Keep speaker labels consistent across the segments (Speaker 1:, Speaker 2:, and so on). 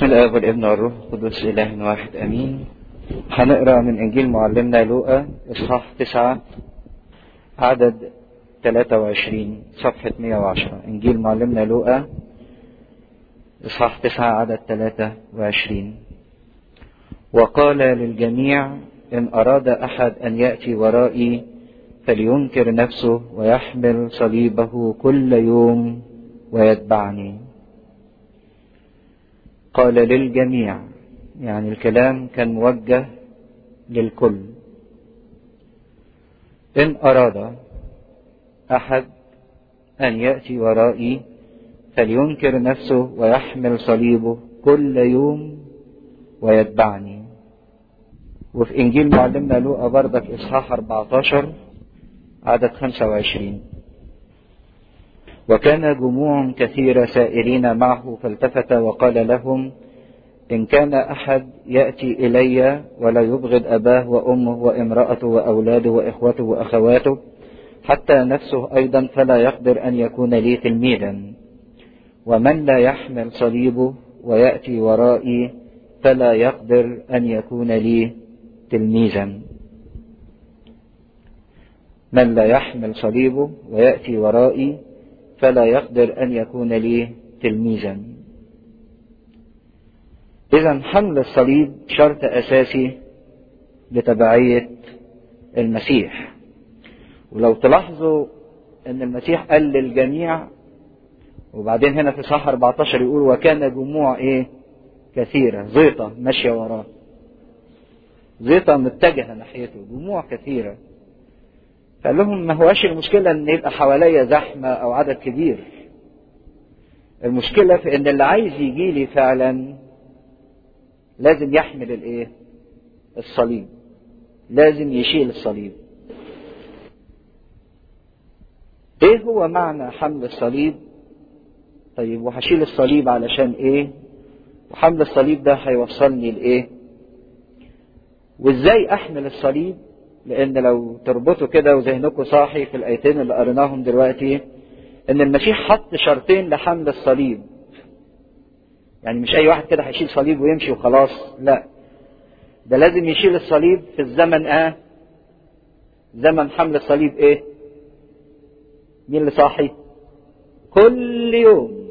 Speaker 1: بسم الله والابن والروح القدس إله واحد أمين هنقرأ من إنجيل معلمنا لوقا إصحاح تسعة عدد 23 صفحة 110 إنجيل معلمنا لوقا إصحاح تسعة عدد 23 وقال للجميع إن أراد أحد أن يأتي ورائي فلينكر نفسه ويحمل صليبه كل يوم ويتبعني قال للجميع يعني الكلام كان موجه للكل إن أراد أحد أن يأتي ورائي فلينكر نفسه ويحمل صليبه كل يوم ويتبعني وفي إنجيل معلمنا لوقا بردك إصحاح 14 عدد 25 وكان جموع كثيرة سائرين معه فالتفت وقال لهم إن كان أحد يأتي إلي ولا يبغض أباه وأمه وامرأته وأولاده وإخوته وأخواته حتى نفسه أيضا فلا يقدر أن يكون لي تلميذا ومن لا يحمل صليبه ويأتي ورائي فلا يقدر أن يكون لي تلميذا من لا يحمل صليبه ويأتي ورائي فلا يقدر أن يكون لي تلميذا إذا حمل الصليب شرط أساسي لتبعية المسيح ولو تلاحظوا أن المسيح قال للجميع وبعدين هنا في صح 14 يقول وكان جموع إيه كثيرة زيطة ماشية وراه زيطة متجهة ناحيته جموع كثيرة فقال لهم ما هواش المشكلة ان يبقى حواليا زحمة او عدد كبير المشكلة في ان اللي عايز يجي لي فعلا لازم يحمل الايه الصليب لازم يشيل الصليب ايه هو معنى حمل الصليب طيب وهشيل الصليب علشان ايه وحمل الصليب ده هيوصلني لايه وازاي احمل الصليب لان لو تربطوا كده وذهنكم صاحي في الايتين اللي قريناهم دلوقتي ان المسيح حط شرطين لحمل الصليب يعني مش اي واحد كده هيشيل صليب ويمشي وخلاص لا ده لازم يشيل الصليب في الزمن اه زمن حمل الصليب ايه مين اللي صاحي كل يوم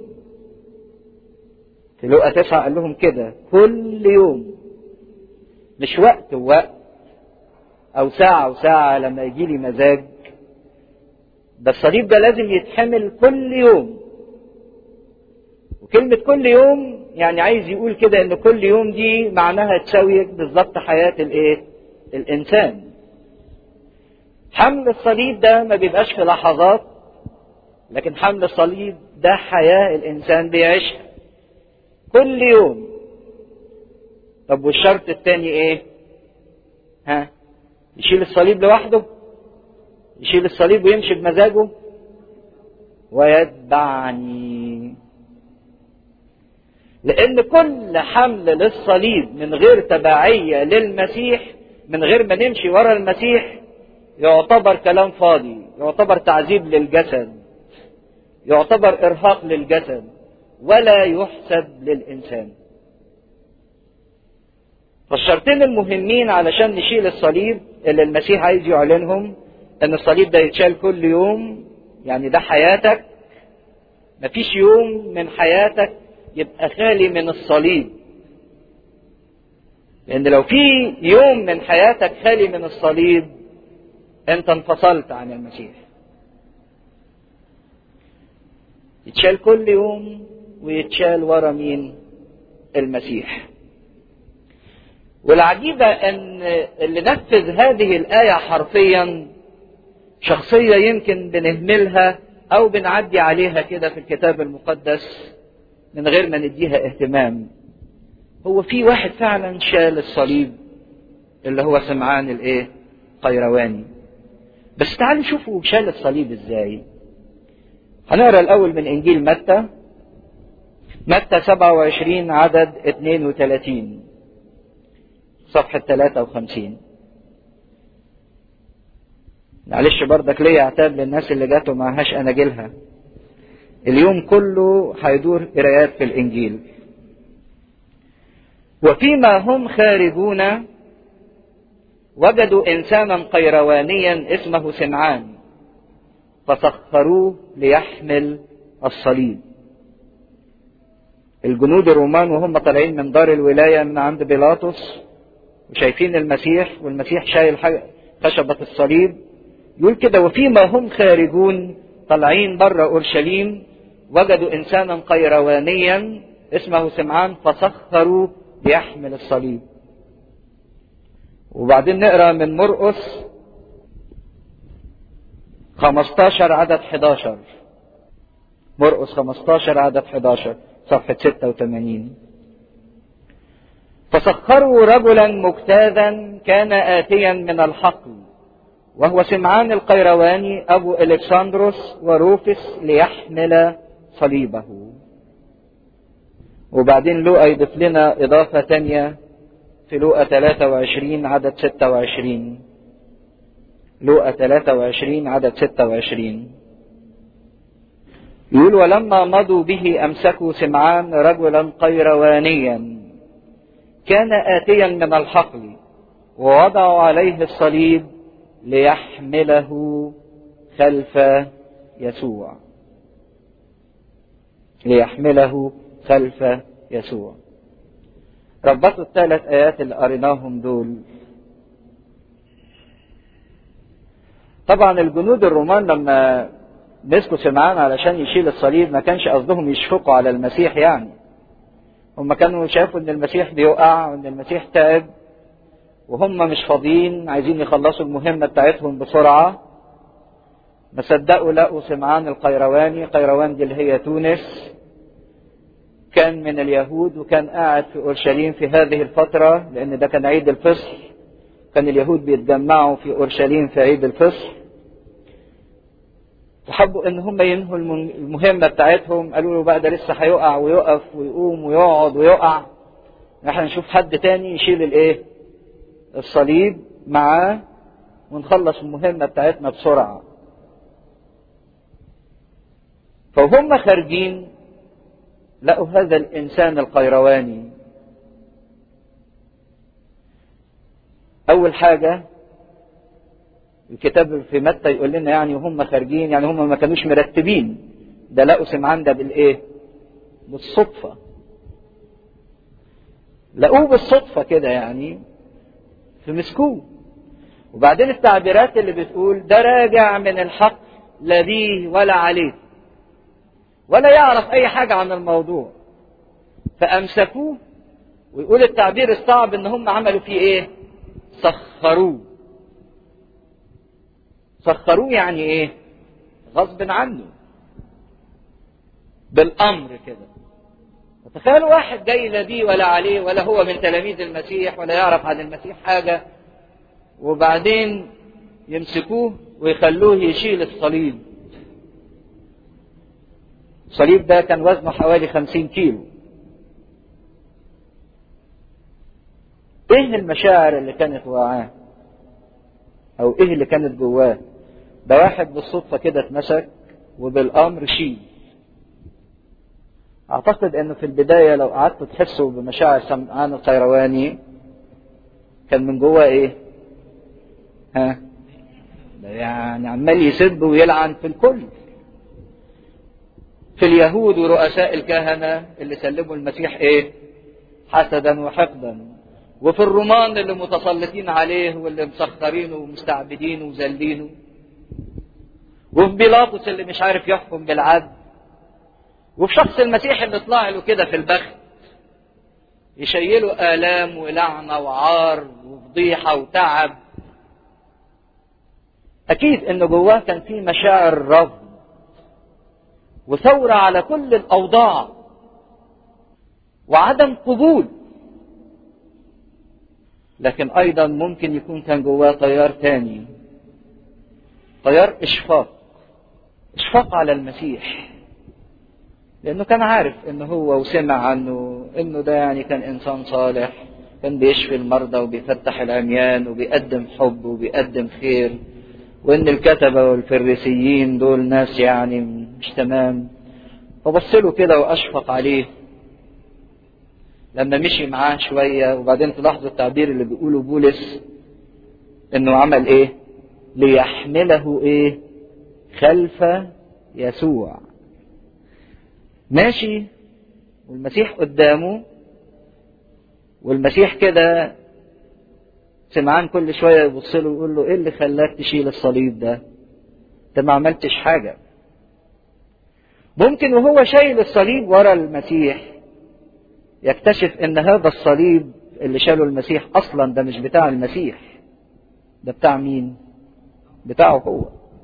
Speaker 1: في لقا تسعة قال لهم كده كل يوم مش وقت ووقت او ساعة وساعة لما يجي لي مزاج ده الصليب ده لازم يتحمل كل يوم وكلمة كل يوم يعني عايز يقول كده ان كل يوم دي معناها تساوي بالظبط حياة الايه الانسان حمل الصليب ده ما بيبقاش في لحظات لكن حمل الصليب ده حياة الانسان بيعيشها كل يوم طب والشرط الثاني ايه ها يشيل الصليب لوحده يشيل الصليب ويمشي بمزاجه ويتبعني لان كل حمل للصليب من غير تبعية للمسيح من غير ما نمشي ورا المسيح يعتبر كلام فاضي يعتبر تعذيب للجسد يعتبر ارهاق للجسد ولا يحسب للانسان فالشرطين المهمين علشان نشيل الصليب اللي المسيح عايز يعلنهم ان الصليب ده يتشال كل يوم يعني ده حياتك مفيش يوم من حياتك يبقى خالي من الصليب لان لو في يوم من حياتك خالي من الصليب انت انفصلت عن المسيح يتشال كل يوم ويتشال ورا مين المسيح والعجيبة ان اللي نفذ هذه الآية حرفيا شخصية يمكن بنهملها او بنعدي عليها كده في الكتاب المقدس من غير ما نديها اهتمام هو في واحد فعلا شال الصليب اللي هو سمعان الايه قيرواني بس تعالوا شوفوا شال الصليب ازاي هنقرا الاول من انجيل متى متى 27 عدد 32 صفحة 53 معلش برضك ليا عتاب للناس اللي جات ومعهاش اناجيلها اليوم كله هيدور قرايات في الانجيل وفيما هم خارجون وجدوا إنسانا قيروانيا اسمه سمعان فسخروه ليحمل الصليب الجنود الرومان وهم طالعين من دار الولاية من عند بيلاطس وشايفين المسيح والمسيح شايل خشبة الصليب يقول كده وفيما هم خارجون طالعين بره أورشليم وجدوا إنسانا قيروانيا اسمه سمعان فسخروا ليحمل الصليب وبعدين نقرا من مرقس 15 عدد 11 مرقس 15 عدد 11 صفحة 86 فسخروا رجلا مجتاذا كان آتيا من الحقل وهو سمعان القيرواني أبو إلكسندروس وروفس ليحمل صليبه وبعدين لوقا يضيف لنا إضافة تانية في لوقا 23 عدد 26 لوقا 23 عدد 26 يقول ولما مضوا به أمسكوا سمعان رجلا قيروانيا كان آتيا من الحقل ووضعوا عليه الصليب ليحمله خلف يسوع ليحمله خلف يسوع ربطوا الثلاث آيات اللي قريناهم دول طبعا الجنود الرومان لما مسكوا سمعان علشان يشيل الصليب ما كانش قصدهم يشفقوا على المسيح يعني هم كانوا شافوا ان المسيح بيقع وان المسيح تعب وهم مش فاضيين عايزين يخلصوا المهمة بتاعتهم بسرعة ما صدقوا لقوا سمعان القيرواني قيروان دي اللي هي تونس كان من اليهود وكان قاعد في اورشليم في هذه الفتره لان ده كان عيد الفصح كان اليهود بيتجمعوا في اورشليم في عيد الفصح وحبوا ان هم ينهوا المهمه بتاعتهم قالوا له بقى ده لسه هيقع ويقف ويقوم ويقعد ويقع احنا نشوف حد تاني يشيل الايه الصليب معاه ونخلص المهمه بتاعتنا بسرعه فهم خارجين لقوا هذا الإنسان القيرواني أول حاجة الكتاب في متى يقول لنا يعني هم خارجين يعني هم ما كانوش مرتبين ده لقوا سمعان ده بالإيه؟ بالصدفة لقوه بالصدفة كده يعني فمسكوه وبعدين التعبيرات اللي بتقول ده راجع من الحق لا بيه ولا عليه ولا يعرف اي حاجة عن الموضوع فامسكوه ويقول التعبير الصعب ان هم عملوا فيه ايه سخروه سخروه يعني ايه غصب عنه بالامر كده تخيلوا واحد جاي لا بيه ولا عليه ولا هو من تلاميذ المسيح ولا يعرف عن المسيح حاجة وبعدين يمسكوه ويخلوه يشيل الصليب الصليب ده كان وزنه حوالي خمسين كيلو ايه المشاعر اللي كانت وعاه او ايه اللي كانت جواه ده واحد بالصدفة كده اتمسك وبالامر شيل اعتقد انه في البداية لو قعدتوا تحسوا بمشاعر سمعان القيرواني كان من جواه ايه ها ده يعني عمال يسب ويلعن في الكل في اليهود ورؤساء الكهنة اللي سلموا المسيح ايه حسدا وحقدا وفي الرومان اللي متسلطين عليه واللي مسخرينه ومستعبدينه وذلينه وفي بيلاطس اللي مش عارف يحكم بالعدل وفي شخص المسيح اللي طلع له كده في البخت يشيله آلام ولعنة وعار وفضيحة وتعب أكيد إن جواه كان في مشاعر رفض وثورة على كل الأوضاع وعدم قبول لكن أيضا ممكن يكون كان جواه تيار تاني تيار إشفاق إشفاق على المسيح لأنه كان عارف إنه هو وسمع عنه إنه ده يعني كان إنسان صالح كان بيشفي المرضى وبيفتح العميان وبيقدم حب وبيقدم خير وإن الكتبة والفريسيين دول ناس يعني مش تمام فبص له كده وأشفق عليه لما مشي معاه شوية وبعدين تلاحظوا التعبير اللي بيقوله بولس انه عمل ايه ليحمله ايه خلف يسوع ماشي والمسيح قدامه والمسيح كده سمعان كل شوية يبص له ويقول له ايه اللي خلاك تشيل الصليب ده انت ما عملتش حاجة ممكن وهو شايل الصليب ورا المسيح يكتشف ان هذا الصليب اللي شاله المسيح اصلا ده مش بتاع المسيح ده بتاع مين بتاعه هو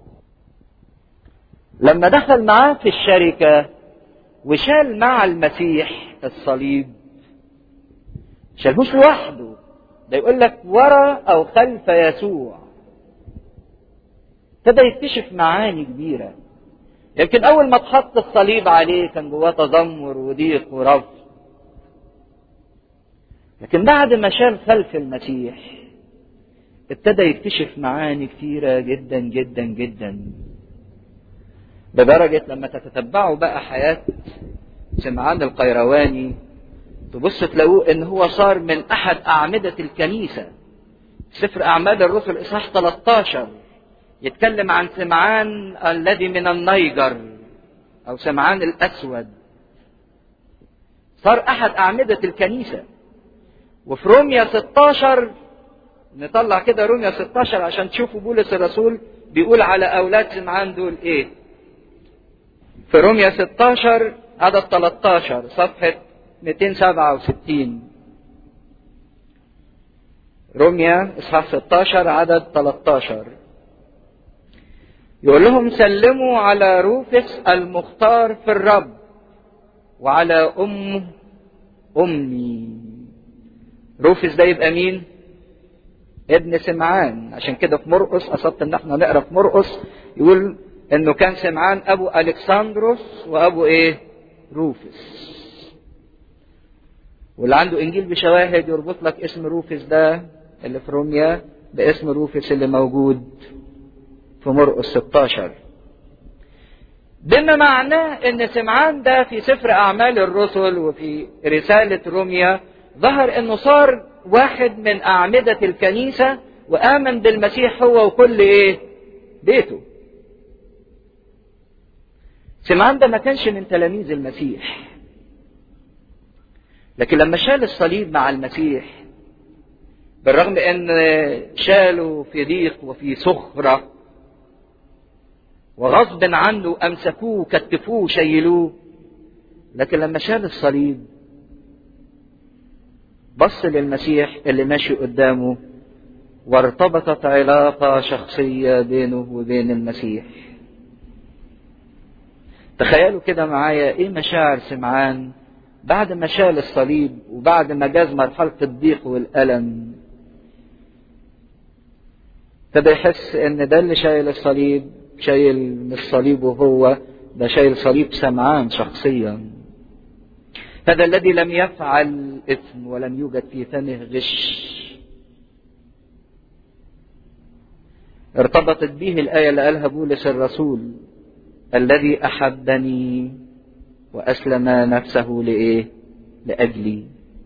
Speaker 1: لما دخل معاه في الشركة وشال مع المسيح الصليب شالهوش لوحده ده يقول لك ورا او خلف يسوع ابتدى يكتشف معاني كبيرة يمكن أول ما اتحط الصليب عليه كان جواه تذمر وضيق ورفض لكن بعد ما شال خلف المسيح ابتدى يكتشف معاني كتيرة جدا جدا جدا لدرجة لما تتتبعوا بقى حياة سمعان القيرواني تبص تلاقوه ان هو صار من احد اعمدة الكنيسة سفر اعمال الرسل اصحاح 13 يتكلم عن سمعان الذي من النيجر او سمعان الاسود صار احد اعمدة الكنيسة وفي روميا 16 نطلع كده روميا 16 عشان تشوفوا بولس الرسول بيقول على اولاد سمعان دول ايه في روميا 16 عدد 13 صفحة 267 روميا اصحاح 16 عدد 13 يقول لهم سلموا على روفس المختار في الرب وعلى أم أمي روفس ده يبقى مين؟ ابن سمعان عشان كده في مرقس قصدت ان احنا نقرا في مرقس يقول انه كان سمعان ابو الكسندروس وابو ايه؟ روفس واللي عنده انجيل بشواهد يربط لك اسم روفس ده اللي في روميا باسم روفس اللي موجود في مرقس 16 بما معناه ان سمعان ده في سفر اعمال الرسل وفي رسالة روميا ظهر انه صار واحد من اعمدة الكنيسة وامن بالمسيح هو وكل ايه بيته سمعان ده ما كانش من تلاميذ المسيح لكن لما شال الصليب مع المسيح بالرغم ان شالوا في ضيق وفي سخره وغصب عنه امسكوه كتفوه شيلوه لكن لما شال الصليب بص للمسيح اللي ماشي قدامه وارتبطت علاقة شخصية بينه وبين المسيح تخيلوا كده معايا ايه مشاعر سمعان بعد ما شال الصليب وبعد ما جاز مرحلة الضيق والألم ابتدى يحس ان ده اللي شايل الصليب شايل من الصليب وهو ده شايل صليب سمعان شخصيا هذا الذي لم يفعل اثم ولم يوجد في فمه غش ارتبطت به الآية اللي قالها بولس الرسول الذي أحبني وأسلم نفسه لإيه؟ لأجلي.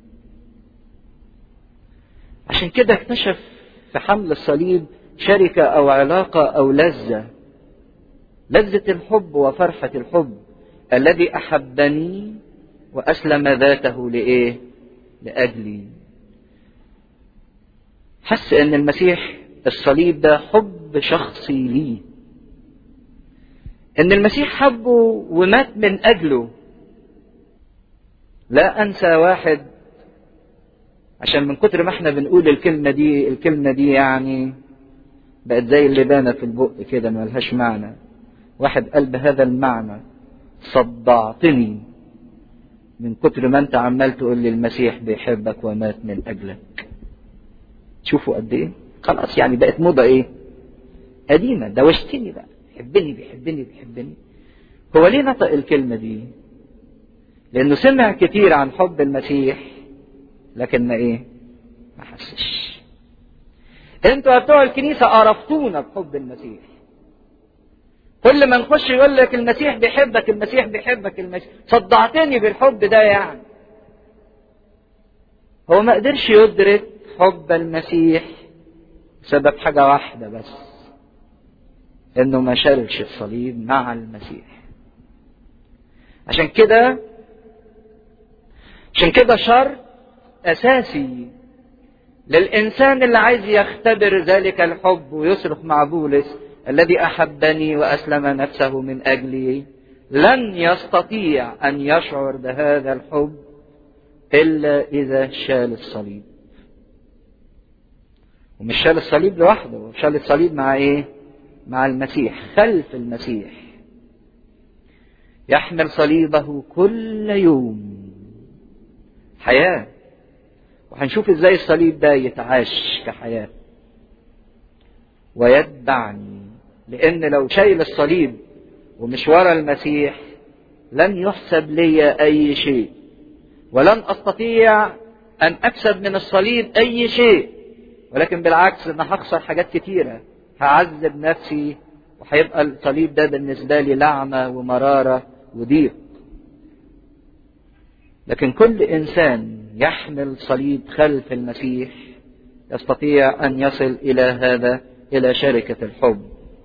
Speaker 1: عشان كده اكتشف في حمل الصليب شركة أو علاقة أو لذة. لذة الحب وفرحة الحب الذي أحبني وأسلم ذاته لإيه؟ لأجلي. حس إن المسيح الصليب ده حب شخصي ليه. ان المسيح حبه ومات من اجله لا انسى واحد عشان من كتر ما احنا بنقول الكلمة دي الكلمة دي يعني بقت زي اللبانة في البق كده ما لهاش معنى واحد قال بهذا المعنى صدعتني من كتر ما انت عمال تقول لي المسيح بيحبك ومات من اجلك شوفوا قد ايه خلاص يعني بقت موضة ايه قديمة دوشتني بقى بيحبني بيحبني بيحبني هو ليه نطق الكلمة دي لأنه سمع كتير عن حب المسيح لكن ما إيه ما حسش انتوا بتوع الكنيسة قرفتونا بحب المسيح كل ما نخش يقول لك المسيح بيحبك المسيح بيحبك المسيح صدعتني بالحب ده يعني هو ما قدرش يدرك حب المسيح بسبب حاجة واحدة بس انه ما شالش الصليب مع المسيح عشان كده عشان كده شرط اساسي للانسان اللي عايز يختبر ذلك الحب ويصرخ مع بولس الذي احبني واسلم نفسه من اجلي لن يستطيع ان يشعر بهذا الحب الا اذا شال الصليب ومش شال الصليب لوحده شال الصليب مع ايه مع المسيح خلف المسيح يحمل صليبه كل يوم حياه وهنشوف ازاي الصليب ده يتعاش كحياه ويتبعني لان لو شايل الصليب ومش ورا المسيح لن يحسب لي اي شيء ولن استطيع ان اكسب من الصليب اي شيء ولكن بالعكس انا هخسر حاجات كتيره هعذب نفسي وهيبقى الصليب ده بالنسبه لي لعنه ومراره وضيق لكن كل انسان يحمل صليب خلف المسيح يستطيع ان يصل الى هذا الى شركه الحب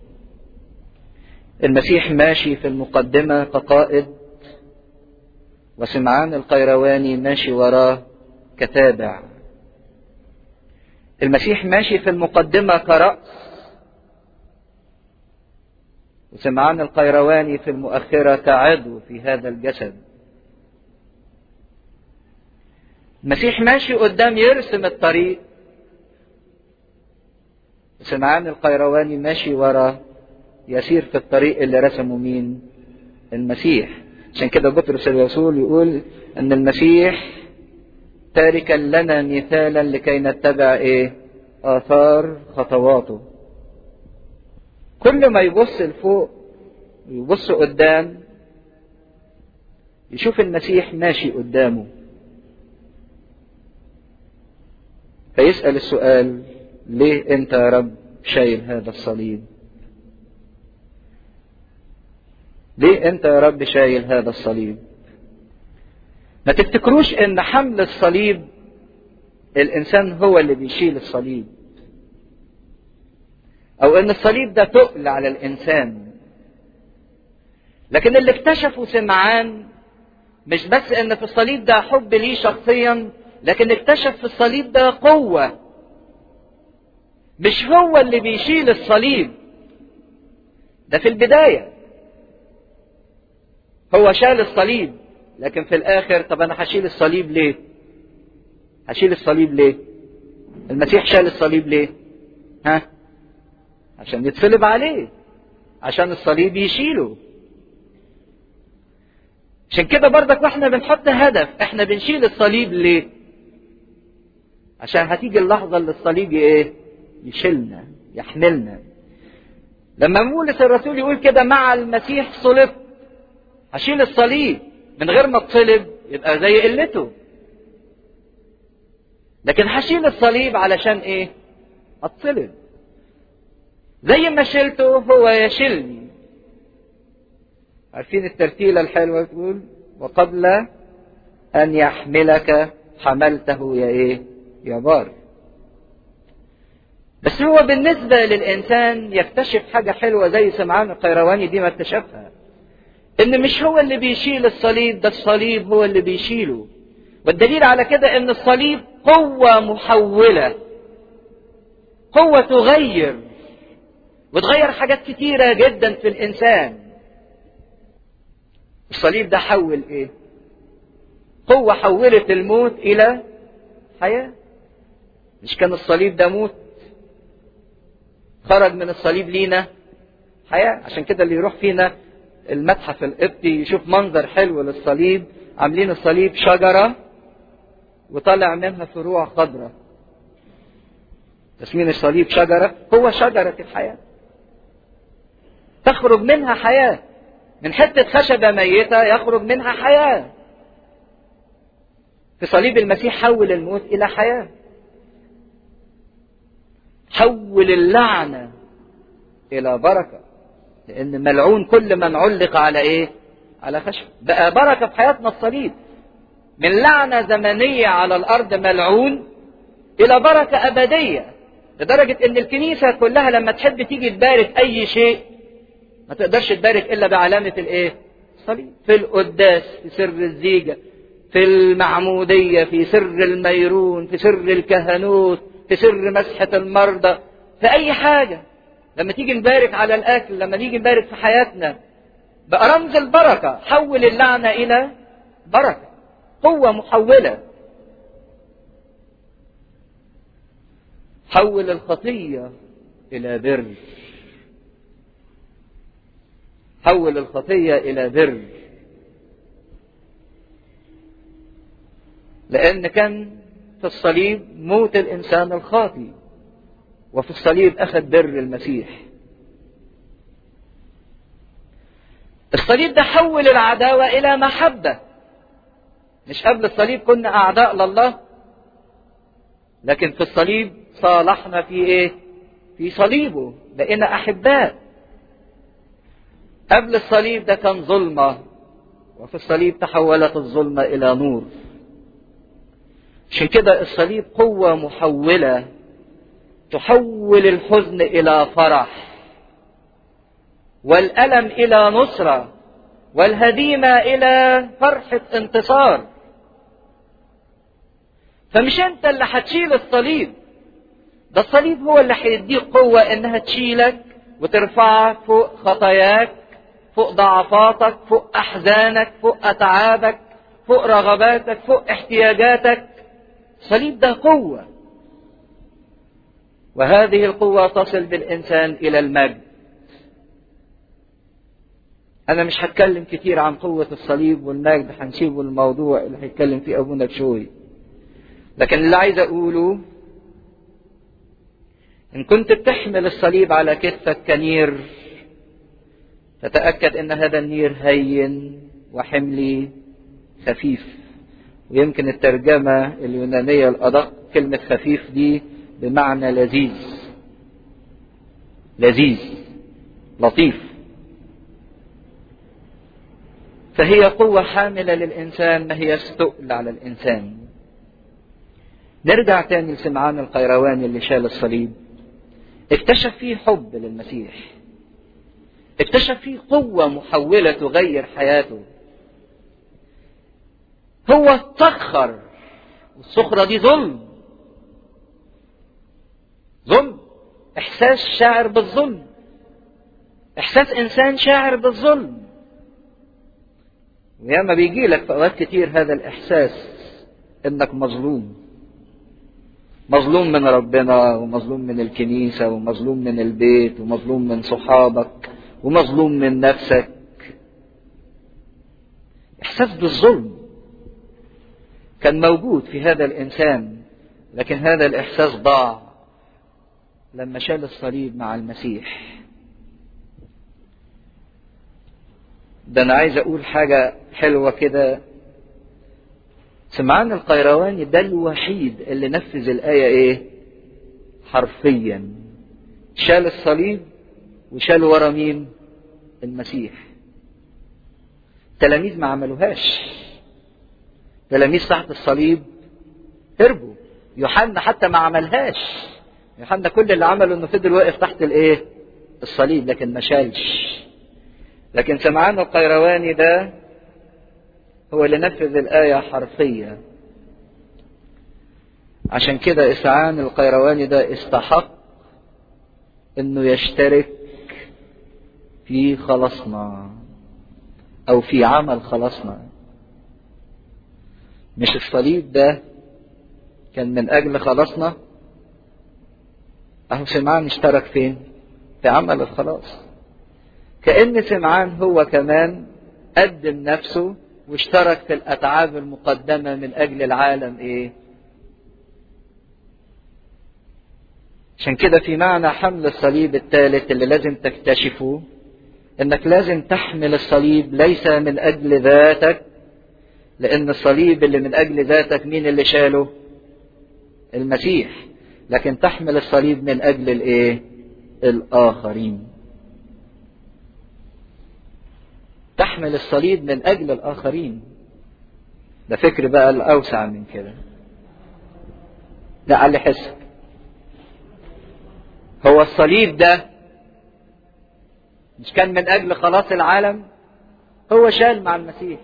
Speaker 1: المسيح ماشي في المقدمه كقائد وسمعان القيرواني ماشي وراه كتابع المسيح ماشي في المقدمه كراس وسمعان القيرواني في المؤخره كعضو في هذا الجسد المسيح ماشي قدام يرسم الطريق سمعان القيرواني ماشي ورا يسير في الطريق اللي رسمه مين المسيح عشان كده بطرس الرسول يقول ان المسيح تاركا لنا مثالا لكي نتبع ايه اثار خطواته كل ما يبص لفوق ويبص قدام يشوف المسيح ماشي قدامه فيسأل السؤال ليه انت يا رب شايل هذا الصليب ليه انت يا رب شايل هذا الصليب ما تفتكروش ان حمل الصليب الانسان هو اللي بيشيل الصليب او ان الصليب ده تقل على الانسان لكن اللي اكتشفه سمعان مش بس ان في الصليب ده حب ليه شخصيا لكن اكتشف في الصليب ده قوة مش هو اللي بيشيل الصليب ده في البداية هو شال الصليب لكن في الآخر طب أنا هشيل الصليب ليه؟ هشيل الصليب ليه؟ المسيح شال الصليب ليه؟ ها؟ عشان يتصلب عليه عشان الصليب يشيله عشان كده برضك واحنا بنحط هدف احنا بنشيل الصليب ليه؟ عشان هتيجي اللحظة اللي الصليب ايه؟ يشيلنا يحملنا. لما مولس الرسول يقول كده مع المسيح صلبت هشيل الصليب من غير ما اتصلب يبقى زي قلته. لكن هشيل الصليب علشان ايه؟ اتصلب. زي ما شلته هو يشيلني. عارفين الترتيلة الحلوة تقول وقبل أن يحملك حملته يا إيه؟ يا بار بس هو بالنسبة للإنسان يكتشف حاجة حلوة زي سمعان القيرواني دي ما اكتشفها إن مش هو اللي بيشيل الصليب ده الصليب هو اللي بيشيله والدليل على كده إن الصليب قوة محولة قوة تغير وتغير حاجات كتيرة جدا في الإنسان الصليب ده حول إيه؟ قوة حولت الموت إلى حياة مش كان الصليب ده موت خرج من الصليب لينا حياة عشان كده اللي يروح فينا المتحف القبطي يشوف منظر حلو للصليب عاملين الصليب شجرة وطالع منها فروع خضراء تسمين الصليب شجرة هو شجرة الحياة تخرج منها حياة من حتة خشبة ميتة يخرج منها حياة في صليب المسيح حول الموت إلى حياة حول اللعنة إلى بركة لأن ملعون كل من علق على إيه؟ على خشب بقى بركة في حياتنا الصليب من لعنة زمنية على الأرض ملعون إلى بركة أبدية لدرجة إن الكنيسة كلها لما تحب تيجي تبارك أي شيء ما تقدرش تبارك إلا بعلامة الإيه؟ الصليب في القداس في سر الزيجة في المعمودية في سر الميرون في سر الكهنوت في سر مسحة المرضى في أي حاجة لما تيجي نبارك على الأكل لما نيجي نبارك في حياتنا بقى رمز البركة حول اللعنة إلى بركة قوة محولة حول الخطية إلى بر حول الخطية إلى بر لأن كان في الصليب موت الإنسان الخاطي وفي الصليب أخذ بر المسيح الصليب ده حول العداوة إلى محبة مش قبل الصليب كنا أعداء لله لكن في الصليب صالحنا في إيه؟ في صليبه بقينا أحباء قبل الصليب ده كان ظلمة وفي الصليب تحولت الظلمة إلى نور عشان كده الصليب قوة محولة تحول الحزن إلى فرح والألم إلى نصرة والهزيمة إلى فرحة انتصار فمش أنت اللي هتشيل الصليب ده الصليب هو اللي هيديك قوة إنها تشيلك وترفعك فوق خطاياك فوق ضعفاتك فوق أحزانك فوق أتعابك فوق رغباتك فوق احتياجاتك الصليب ده قوة وهذه القوة تصل بالإنسان إلى المجد أنا مش هتكلم كتير عن قوة الصليب والمجد هنسيبه الموضوع اللي هيتكلم فيه أبونا بشوي لكن اللي عايز أقوله إن كنت بتحمل الصليب على كتفك كنير فتأكد أن هذا النير هين وحملي خفيف ويمكن الترجمة اليونانية الأدق كلمة خفيف دي بمعنى لذيذ لذيذ لطيف فهي قوة حاملة للإنسان ما هي استقل على الإنسان نرجع تاني لسمعان القيرواني اللي شال الصليب اكتشف فيه حب للمسيح اكتشف فيه قوة محولة تغير حياته هو اتسخر والسخرة دي ظلم ظلم احساس شاعر بالظلم احساس انسان شاعر بالظلم وياما بيجي لك في اوقات كتير هذا الاحساس انك مظلوم مظلوم من ربنا ومظلوم من الكنيسة ومظلوم من البيت ومظلوم من صحابك ومظلوم من نفسك احساس بالظلم كان موجود في هذا الانسان لكن هذا الاحساس ضاع لما شال الصليب مع المسيح ده انا عايز اقول حاجة حلوة كده سمعان القيرواني ده الوحيد اللي نفذ الآية ايه حرفيا شال الصليب وشال ورا مين المسيح تلاميذ ما عملوهاش تلاميذ تحت الصليب هربوا يوحنا حتى ما عملهاش يوحنا كل اللي عمله انه فضل واقف تحت الايه الصليب لكن ما شالش لكن سمعان القيرواني ده هو اللي نفذ الآية حرفية عشان كده إسعان القيرواني ده استحق إنه يشترك في خلاصنا أو في عمل خلاصنا مش الصليب ده كان من أجل خلاصنا أهو سمعان اشترك فين؟ في عمل الخلاص كأن سمعان هو كمان قدم نفسه واشترك في الأتعاب المقدمة من أجل العالم إيه؟ عشان كده في معنى حمل الصليب الثالث اللي لازم تكتشفه انك لازم تحمل الصليب ليس من اجل ذاتك لان الصليب اللي من اجل ذاتك مين اللي شاله المسيح لكن تحمل الصليب من اجل الايه الاخرين تحمل الصليب من اجل الاخرين ده فكر بقى الأوسع من كده ده على حسك هو الصليب ده مش كان من أجل خلاص العالم هو شال مع المسيح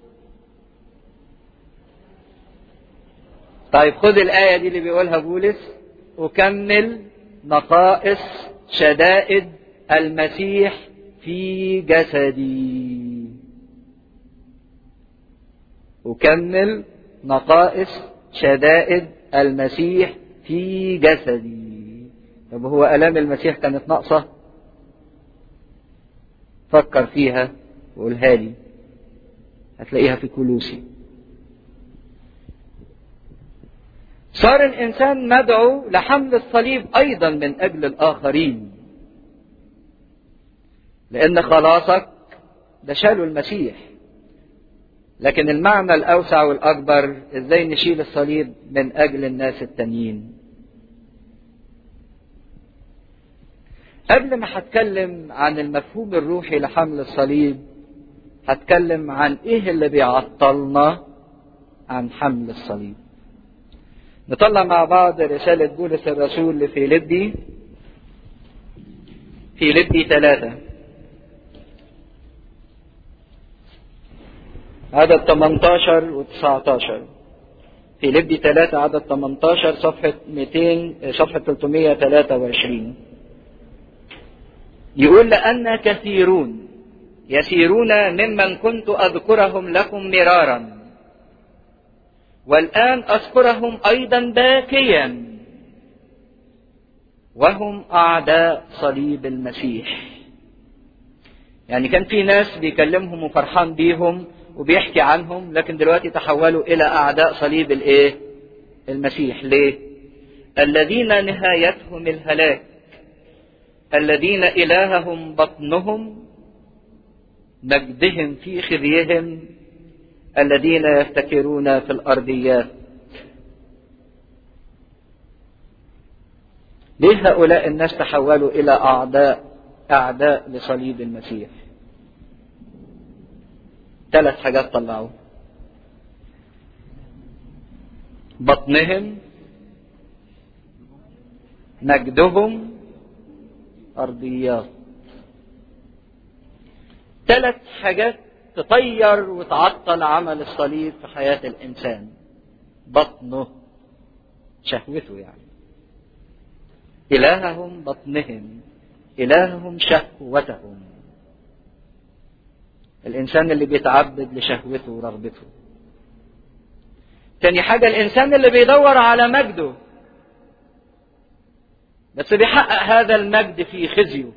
Speaker 1: طيب خد الآية دي اللي بيقولها بولس أكمل نقائص شدائد المسيح في جسدي أكمل نقائص شدائد المسيح في جسدي طب هو ألام المسيح كانت ناقصة فكر فيها وقولها لي هتلاقيها في كلوسي صار الإنسان مدعو لحمل الصليب أيضا من أجل الآخرين لأن خلاصك ده شالوا المسيح لكن المعنى الأوسع والأكبر إزاي نشيل الصليب من أجل الناس التانيين قبل ما هتكلم عن المفهوم الروحي لحمل الصليب هتكلم عن ايه اللي بيعطلنا عن حمل الصليب نطلع مع بعض رسالة بولس الرسول لفيلبي فيلبي ثلاثة عدد 18 و 19 فيلبي 3 عدد 18 صفحة 200 صفحة 323 يقول لأن كثيرون يسيرون ممن كنت أذكرهم لكم مرارا والآن أذكرهم أيضا باكيا وهم أعداء صليب المسيح يعني كان في ناس بيكلمهم وفرحان بيهم وبيحكي عنهم لكن دلوقتي تحولوا إلى أعداء صليب الإيه؟ المسيح ليه؟ الذين نهايتهم الهلاك الذين إلههم بطنهم مجدهم في خزيهم الذين يفتكرون في الأرضيات ليه هؤلاء الناس تحولوا إلى أعداء أعداء لصليب المسيح ثلاث حاجات طلعوا بطنهم مجدهم أرضيات ثلاث حاجات تطير وتعطل عمل الصليب في حياة الإنسان بطنه شهوته يعني إلههم بطنهم إلههم شهوتهم الإنسان اللي بيتعبد لشهوته ورغبته تاني حاجة الإنسان اللي بيدور على مجده بس بيحقق هذا المجد في خزيه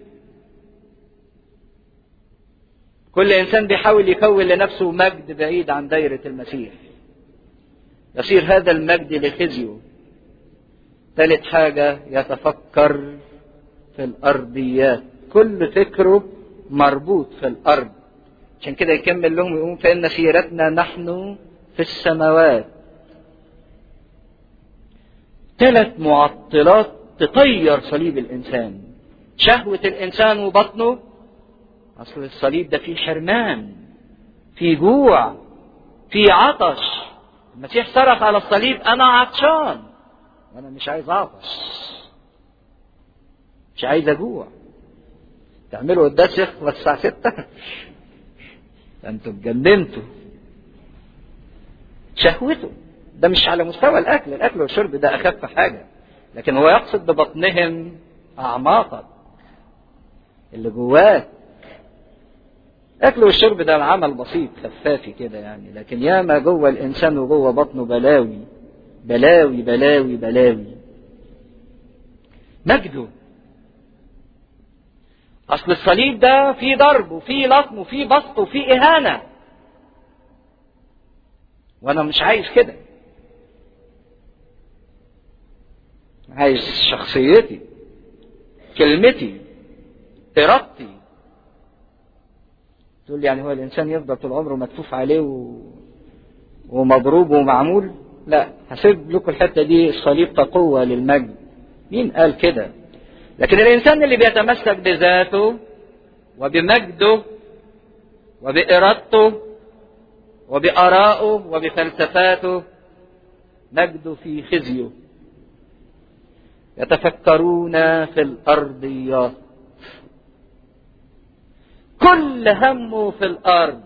Speaker 1: كل انسان بيحاول يكون لنفسه مجد بعيد عن دايره المسيح يصير هذا المجد لخزيه ثالث حاجه يتفكر في الارضيات كل فكره مربوط في الارض عشان كده يكمل لهم يقول فان سيرتنا نحن في السماوات ثلاث معطلات تطير صليب الانسان شهوه الانسان وبطنه اصل الصليب ده فيه حرمان فيه جوع فيه عطش المسيح صرخ على الصليب انا عطشان وانا مش عايز اعطش مش عايز اجوع تعملوا قداس يخلص الساعه 6 ده انتوا اتجننتوا شهوته ده مش على مستوى الاكل الاكل والشرب ده اخف حاجه لكن هو يقصد ببطنهم اعماقك اللي جواك الاكل والشرب ده عمل بسيط خفافي كده يعني لكن ياما جوه الانسان وجوه بطنه بلاوي بلاوي بلاوي بلاوي مجده اصل الصليب ده فيه ضرب وفيه لطم وفيه بسط وفيه اهانه وانا مش عايز كده عايز شخصيتي كلمتي ارادتي تقول يعني هو الانسان يفضل طول عمره مكفوف عليه و... ومضروب ومعمول لا هسيب لكم الحته دي الصليب كقوه للمجد مين قال كده لكن الانسان اللي بيتمسك بذاته وبمجده وبارادته وبآرائه وبفلسفاته نجد في خزيه يتفكرون في الأرضيات كل همه في الأرض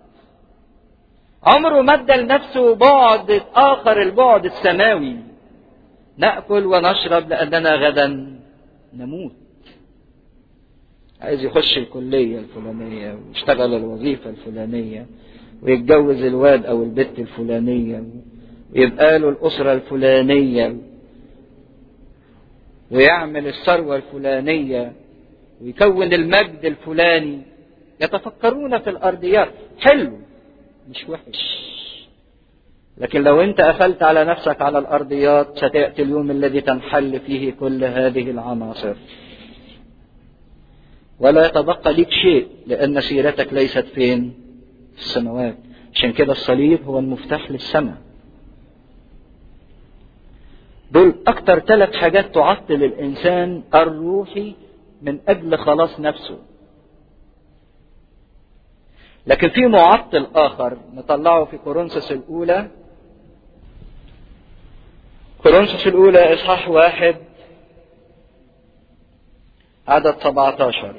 Speaker 1: عمره ما ادى لنفسه بعد آخر البعد السماوي نأكل ونشرب لأننا غدا نموت عايز يخش الكلية الفلانية ويشتغل الوظيفة الفلانية ويتجوز الواد أو البت الفلانية ويبقى له الأسرة الفلانية ويعمل الثروة الفلانية ويكون المجد الفلاني يتفكرون في الأرضيات حلو مش وحش لكن لو انت قفلت على نفسك على الأرضيات ستأتي اليوم الذي تنحل فيه كل هذه العناصر ولا يتبقى لك شيء لأن سيرتك ليست فين في السماوات عشان كده الصليب هو المفتاح للسماء دول أكتر ثلاث حاجات تعطل الإنسان الروحي من أجل خلاص نفسه لكن في معطل آخر نطلعه في كورنثوس الأولى كورنثوس الأولى إصحاح واحد عدد 17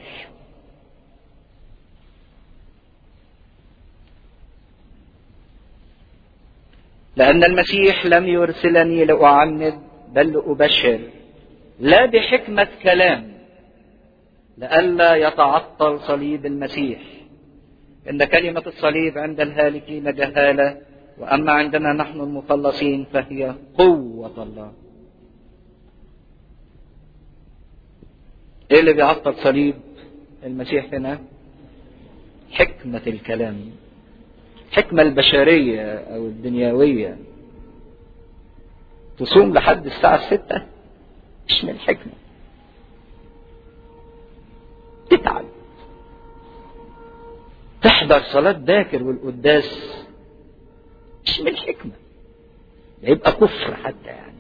Speaker 1: لأن المسيح لم يرسلني لأعمد بل لأبشر لا بحكمة كلام لئلا يتعطل صليب المسيح إن كلمة الصليب عند الهالكين جهالة وأما عندنا نحن المخلصين فهي قوة الله إيه اللي بيعطل صليب المسيح هنا حكمة الكلام الحكمة البشرية أو الدنيوية تصوم لحد الساعة الستة مش من الحكمة تتعب تحضر صلاة باكر والقداس مش من الحكمة يبقى كفر حتى يعني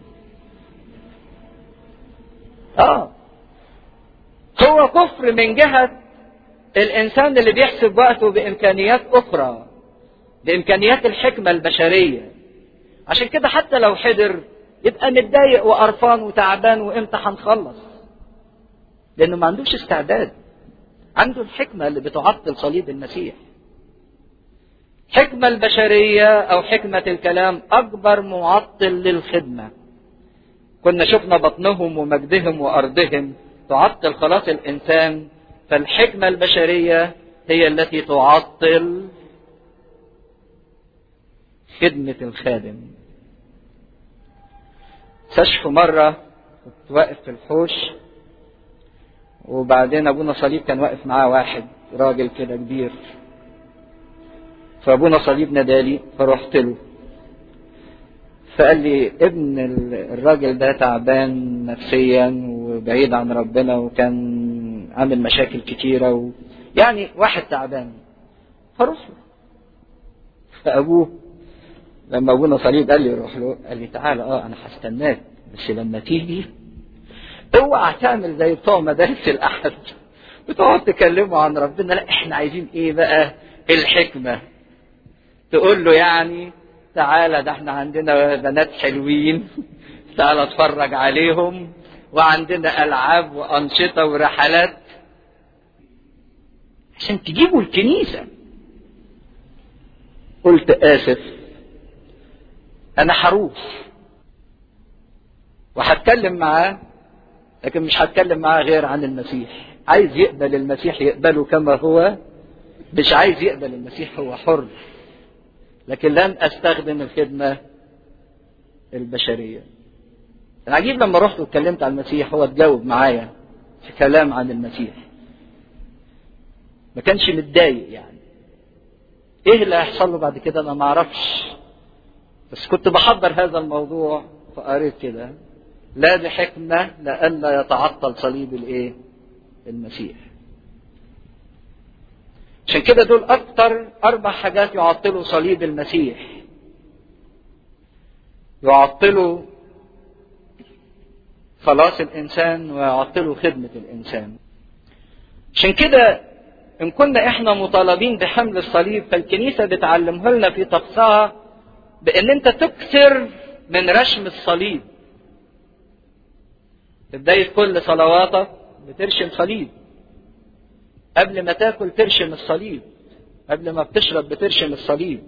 Speaker 1: اه هو كفر من جهة الإنسان اللي بيحسب وقته بإمكانيات أخرى بإمكانيات الحكمة البشرية عشان كده حتى لو حضر يبقى متضايق وقرفان وتعبان وامتى هنخلص لأنه ما عندوش استعداد عنده الحكمة اللي بتعطل صليب المسيح حكمة البشرية أو حكمة الكلام أكبر معطل للخدمة كنا شفنا بطنهم ومجدهم وأرضهم تعطل خلاص الإنسان فالحكمة البشرية هي التي تعطل خدمة الخادم استشفوا مرة كنت واقف في الحوش وبعدين أبونا صليب كان واقف معاه واحد راجل كده كبير فأبونا صليب نادالي فرحت له فقال لي ابن الراجل ده تعبان نفسيا وبعيد عن ربنا وكان عامل مشاكل كتيرة و... يعني واحد تعبان فروح له فأبوه لما أبونا صليب قال لي روح له قال لي تعالى اه أنا هستناك بس لما تيجي اوعى تعمل زي بتوع مدارس الأحد بتقعد تكلموا عن ربنا لا احنا عايزين ايه بقى الحكمة تقول له يعني تعالى ده احنا عندنا بنات حلوين تعالى اتفرج عليهم وعندنا ألعاب وأنشطة ورحلات عشان تجيبوا الكنيسة قلت آسف أنا هروح وهتكلم معاه لكن مش هتكلم معاه غير عن المسيح عايز يقبل المسيح يقبله كما هو مش عايز يقبل المسيح هو حر لكن لن استخدم الخدمة البشرية العجيب لما رحت واتكلمت عن المسيح هو اتجاوب معايا في كلام عن المسيح ما كانش متضايق يعني ايه اللي هيحصل له بعد كده انا ما اعرفش بس كنت بحضر هذا الموضوع فقريت كده لا بحكمة لئلا يتعطل صليب الايه المسيح عشان كده دول اكتر اربع حاجات يعطلوا صليب المسيح يعطلوا خلاص الانسان ويعطلوا خدمة الانسان عشان كده ان كنا احنا مطالبين بحمل الصليب فالكنيسة بتعلمه لنا في طقسها بان انت تكثر من رشم الصليب في بداية كل صلواتك بترشم صليب قبل ما تاكل ترشم الصليب قبل ما بتشرب بترشم الصليب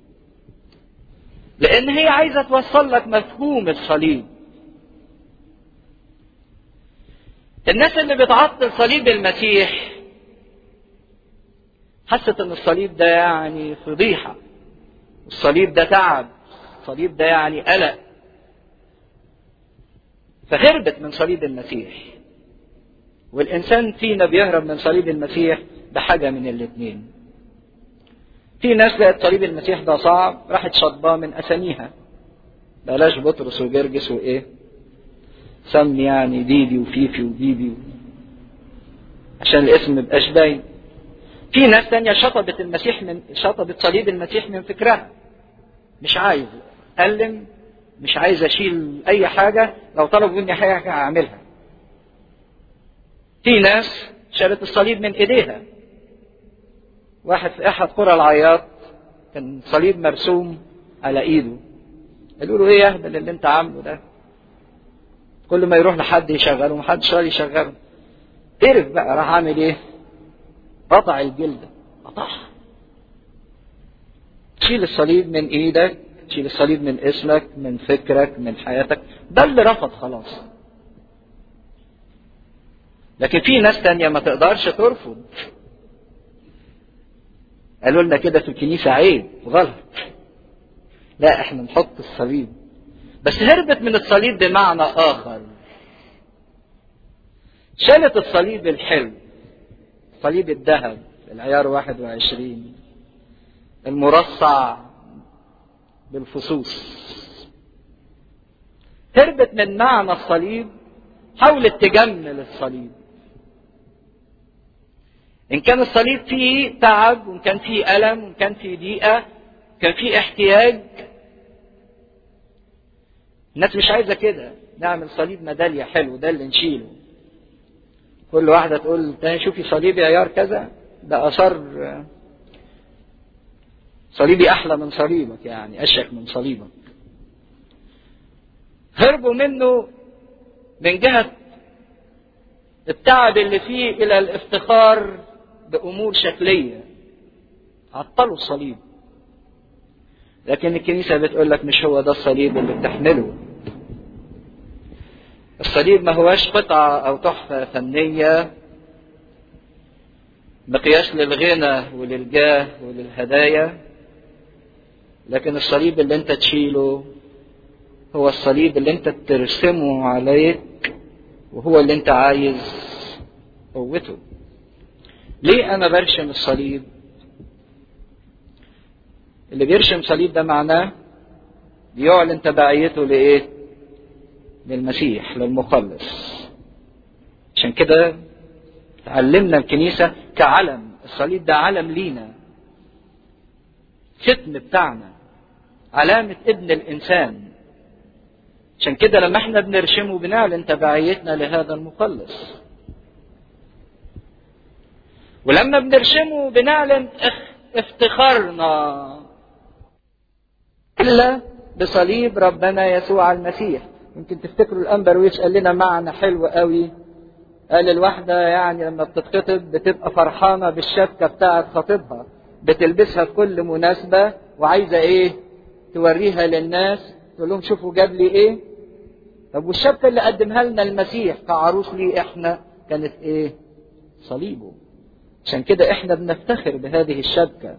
Speaker 1: لان هي عايزة توصل لك مفهوم الصليب الناس اللي بتعطل صليب المسيح حست ان الصليب ده يعني فضيحة الصليب ده تعب الصليب ده يعني قلق فهربت من صليب المسيح والإنسان فينا بيهرب من صليب المسيح بحاجة من الاثنين في ناس لقت صليب المسيح ده صعب راحت شطباه من أساميها بلاش بطرس وجرجس وإيه سمي يعني ديدي وفيفي وبيبي عشان الاسم مبقاش باين في ناس تانية شطبت المسيح من شطبت صليب المسيح من فكرها مش عايز ألم مش عايز أشيل أي حاجة لو طلبوا مني حاجة أعملها في ناس شالت الصليب من إيديها واحد في أحد قرى العياط كان صليب مرسوم على إيده قالوا له إيه يا أهبل اللي أنت عامله ده كل ما يروح لحد يشغله محدش راضي يشغله قرف بقى راح عامل إيه قطع الجلد قطعها تشيل الصليب من ايدك تشيل الصليب من اسمك من فكرك من حياتك ده اللي رفض خلاص لكن في ناس تانية ما تقدرش ترفض قالوا لنا كده في الكنيسة عيب غلط لا احنا نحط الصليب بس هربت من الصليب بمعنى اخر شالت الصليب الحلو صليب الذهب العيار 21 المرصع بالفصوص هربت من معنى الصليب حاولت تجمل الصليب ان كان الصليب فيه تعب وان كان فيه الم وان كان فيه ضيقه كان فيه احتياج الناس مش عايزه كده نعمل صليب ميداليه حلو ده اللي نشيله كل واحدة تقول تاني شوفي صليبي عيار كذا ده أثر صليبي أحلى من صليبك يعني أشك من صليبك هربوا منه من جهة التعب اللي فيه إلى الافتخار بأمور شكلية عطلوا الصليب لكن الكنيسة بتقول لك مش هو ده الصليب اللي بتحمله الصليب ما هواش قطعة أو تحفة فنية مقياس للغنى وللجاه وللهدايا لكن الصليب اللي انت تشيله هو الصليب اللي انت ترسمه عليك وهو اللي انت عايز قوته ليه انا برشم الصليب اللي بيرشم صليب ده معناه بيعلن تبعيته لايه للمسيح للمخلص عشان كده تعلمنا الكنيسة كعلم الصليب ده علم لينا ختم بتاعنا علامة ابن الإنسان عشان كده لما احنا بنرشمه بنعلن تبعيتنا لهذا المخلص ولما بنرشمه بنعلن افتخارنا إلا بصليب ربنا يسوع المسيح يمكن تفتكروا الأنبرويس قال لنا معنى حلو قوي قال الواحدة يعني لما بتتخطب بتبقى فرحانة بالشبكة بتاعة خطيبها بتلبسها في كل مناسبة وعايزة ايه توريها للناس تقول لهم شوفوا جاب لي ايه طب والشبكة اللي قدمها لنا المسيح كعروس ليه احنا كانت ايه صليبه عشان كده احنا بنفتخر بهذه الشبكة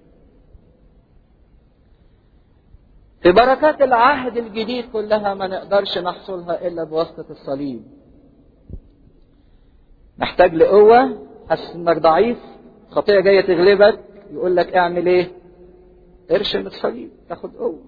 Speaker 1: في بركات العهد الجديد كلها ما نقدرش نحصلها الا بواسطة الصليب محتاج لقوة حاسس انك ضعيف خطية جاية تغلبك يقول لك اعمل ايه ارشم الصليب تاخد قوة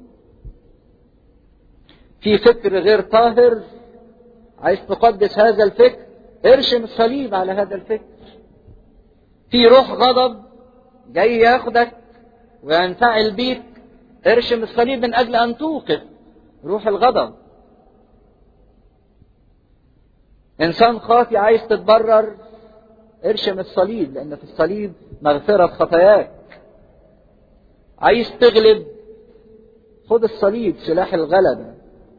Speaker 1: في فكر غير طاهر عايز تقدس هذا الفكر ارشم الصليب على هذا الفكر في روح غضب جاي ياخدك وينفعل بيك ارشم الصليب من اجل ان توقف روح الغضب انسان خاطي عايز تتبرر ارشم الصليب لان في الصليب مغفرة خطاياك عايز تغلب خد الصليب سلاح الغلبة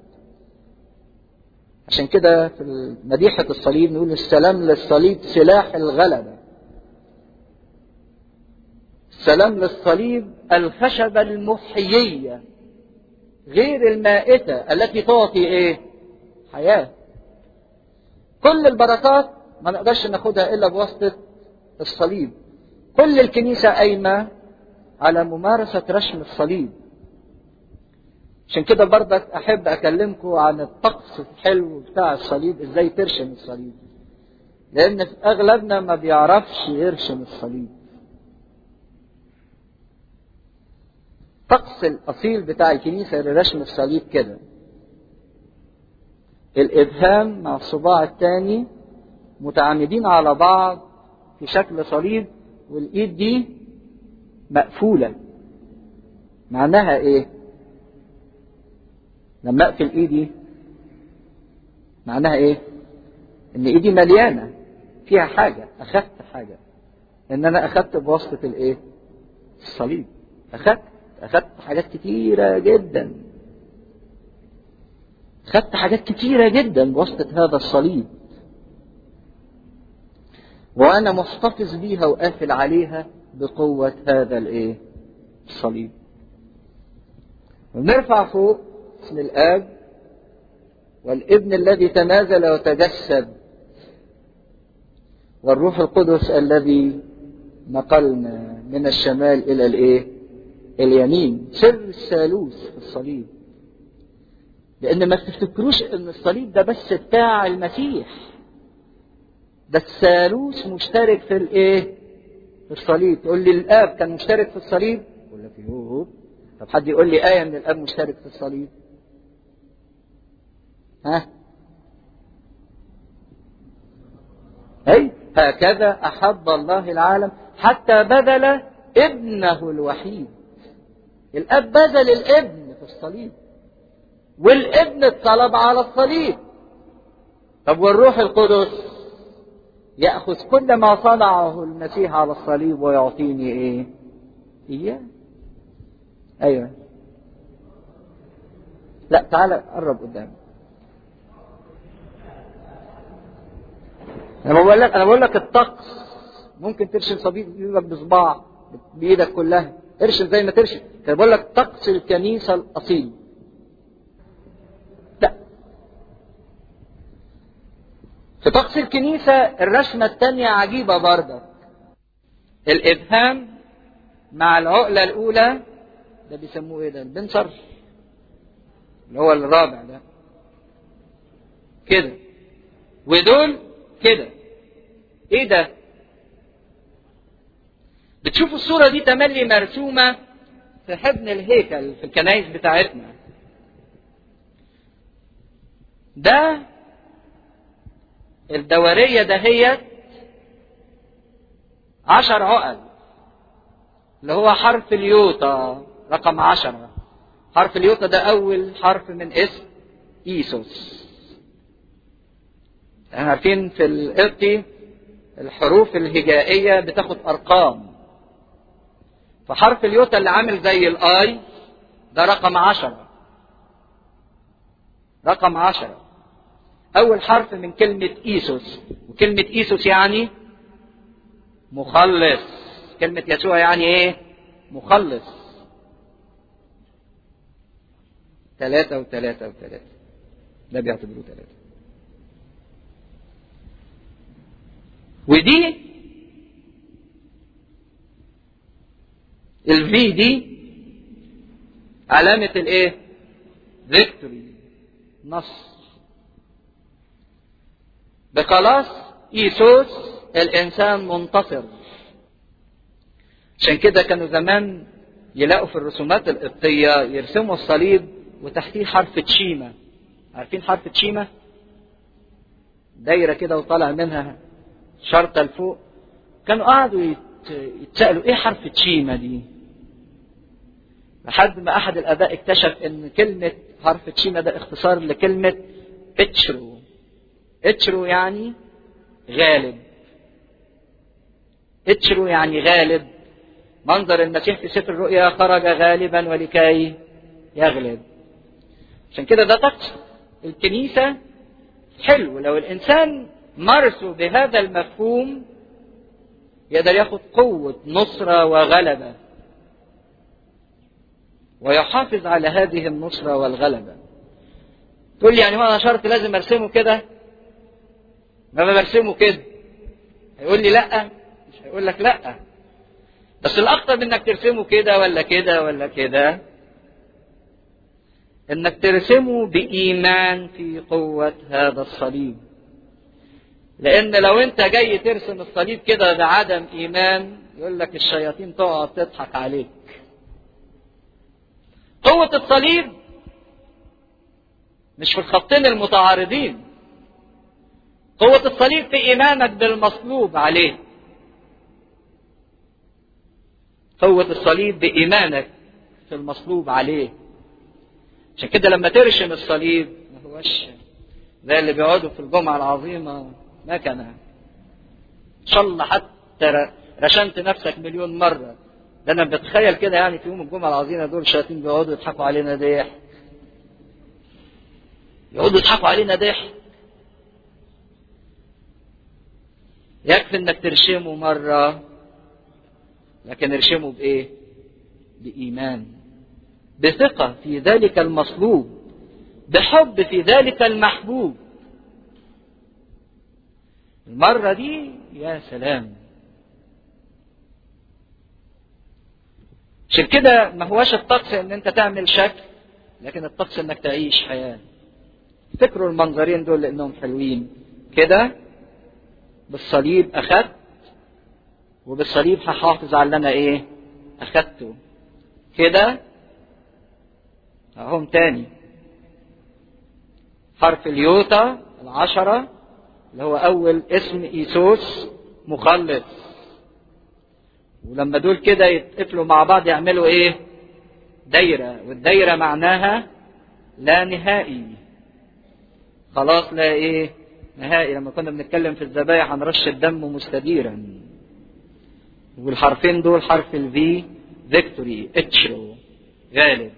Speaker 1: عشان كده في مديحة الصليب نقول السلام للصليب سلاح الغلبة السلام للصليب الخشبة المحيية غير المائتة التي تعطي ايه حياة كل البركات ما نقدرش ناخدها الا بواسطة الصليب كل الكنيسة قايمة على ممارسة رشم الصليب عشان كده برضك احب اكلمكم عن الطقس الحلو بتاع الصليب ازاي ترشم الصليب لان في اغلبنا ما بيعرفش يرشم الصليب الطقس الاصيل بتاع الكنيسه لرشم الصليب كده الابهام مع الصباع الثاني متعامدين على بعض في شكل صليب والايد دي مقفوله معناها ايه لما اقفل ايدي معناها ايه ان ايدي مليانه فيها حاجه اخدت حاجه ان انا اخدت بواسطه الايه الصليب اخدت اخدت حاجات كتيره جدا اخدت حاجات كتيره جدا بواسطه هذا الصليب وانا محتفظ بيها وقافل عليها بقوه هذا الايه الصليب ونرفع فوق اسم الاب والابن الذي تنازل وتجسد والروح القدس الذي نقلنا من الشمال الى الايه اليمين سر الثالوث في الصليب لان ما تفتكروش ان الصليب ده بس بتاع المسيح ده الثالوث مشترك في الايه في الصليب تقول لي الاب كان مشترك في الصليب اقول لك يوه طب حد يقول لي ايه من الاب مشترك في الصليب ها اي هكذا احب الله العالم حتى بذل ابنه الوحيد الاب بذل الابن في الصليب والابن اتصلب على الصليب طب والروح القدس ياخذ كل ما صنعه المسيح على الصليب ويعطيني ايه اياه ايوه لا تعالى قرب قدامي انا بقول لك انا بقول لك الطقس ممكن ترشم صليب ايدك بصباع بايدك كلها ارشم زي ما ترشم انا بقول لك طقس الكنيسه الاصيل لا في طقس الكنيسه الرسمه الثانيه عجيبه برضه الابهام مع العقله الاولى ده بيسموه ايه ده البنصر اللي هو الرابع ده كده ودول كده ايه ده بتشوفوا الصورة دي تملي مرسومة في حضن الهيكل في الكنائس بتاعتنا ده الدورية دهيت عشر عقد اللي هو حرف اليوتا رقم عشرة حرف اليوتا ده أول حرف من اسم إيسوس احنا عارفين في القبطي الحروف الهجائية بتاخد أرقام فحرف اليوتا اللي عامل زي الآي ده رقم عشرة رقم عشرة أول حرف من كلمة إيسوس وكلمة إيسوس يعني مخلص كلمة يسوع يعني إيه؟ مخلص ثلاثة وثلاثة وثلاثة ده بيعتبروه ثلاثة ودي الفي دي علامة الايه؟ فيكتوري نصر بخلاص ايسوس الانسان منتصر عشان كده كانوا زمان يلاقوا في الرسومات القبطية يرسموا الصليب وتحتيه حرف تشيمة عارفين حرف تشيمة؟ دايرة كده وطالع منها شرطة لفوق كانوا قعدوا يتسألوا ايه حرف تشيمة دي لحد ما احد الاباء اكتشف ان كلمة حرف تشيمة ده اختصار لكلمة اتشرو اتشرو يعني غالب اتشرو يعني غالب منظر المسيح في سفر الرؤيا خرج غالبا ولكي يغلب عشان كده ده طقس الكنيسة حلو لو الإنسان مارسه بهذا المفهوم يقدر ياخد قوة نصرة وغلبة ويحافظ على هذه النصرة والغلبة تقول لي يعني هو أنا شرط لازم أرسمه كده ما برسمه كده هيقول لي لا مش هيقول لك لا بس الأخطر من إنك ترسمه كده ولا كده ولا كده إنك ترسمه بإيمان في قوة هذا الصليب لأن لو أنت جاي ترسم الصليب كده بعدم إيمان يقول لك الشياطين تقعد تضحك عليك قوة الصليب مش في الخطين المتعارضين قوة الصليب في إيمانك بالمصلوب عليه قوة الصليب بإيمانك في المصلوب عليه عشان كده لما ترشم الصليب ما هوش زي اللي بيقعدوا في الجمعة العظيمة مكنة إن شاء الله حتى رشمت نفسك مليون مرة ده أنا بتخيل كده يعني في يوم الجمعة العظيمة دول شياطين بيقعدوا يضحكوا علينا ضحك يقعدوا يضحكوا علينا ضحك يكفي انك ترشمه مرة لكن ارشمه بايه بإيمان بثقة في ذلك المصلوب بحب في ذلك المحبوب المرة دي يا سلام عشان كده ما هواش الطقس ان انت تعمل شكل لكن الطقس انك تعيش حياة افتكروا المنظرين دول لانهم حلوين كده بالصليب اخدت وبالصليب هحافظ على اللي انا ايه اخدته كده اهم تاني حرف اليوتا العشرة اللي هو اول اسم ايسوس مخلص ولما دول كده يتقفلوا مع بعض يعملوا ايه دايرة والدايرة معناها لا نهائي خلاص لا ايه نهائي لما كنا بنتكلم في الذبايح عن رش الدم مستديرا والحرفين دول حرف الفي فيكتوري اتشرو غالب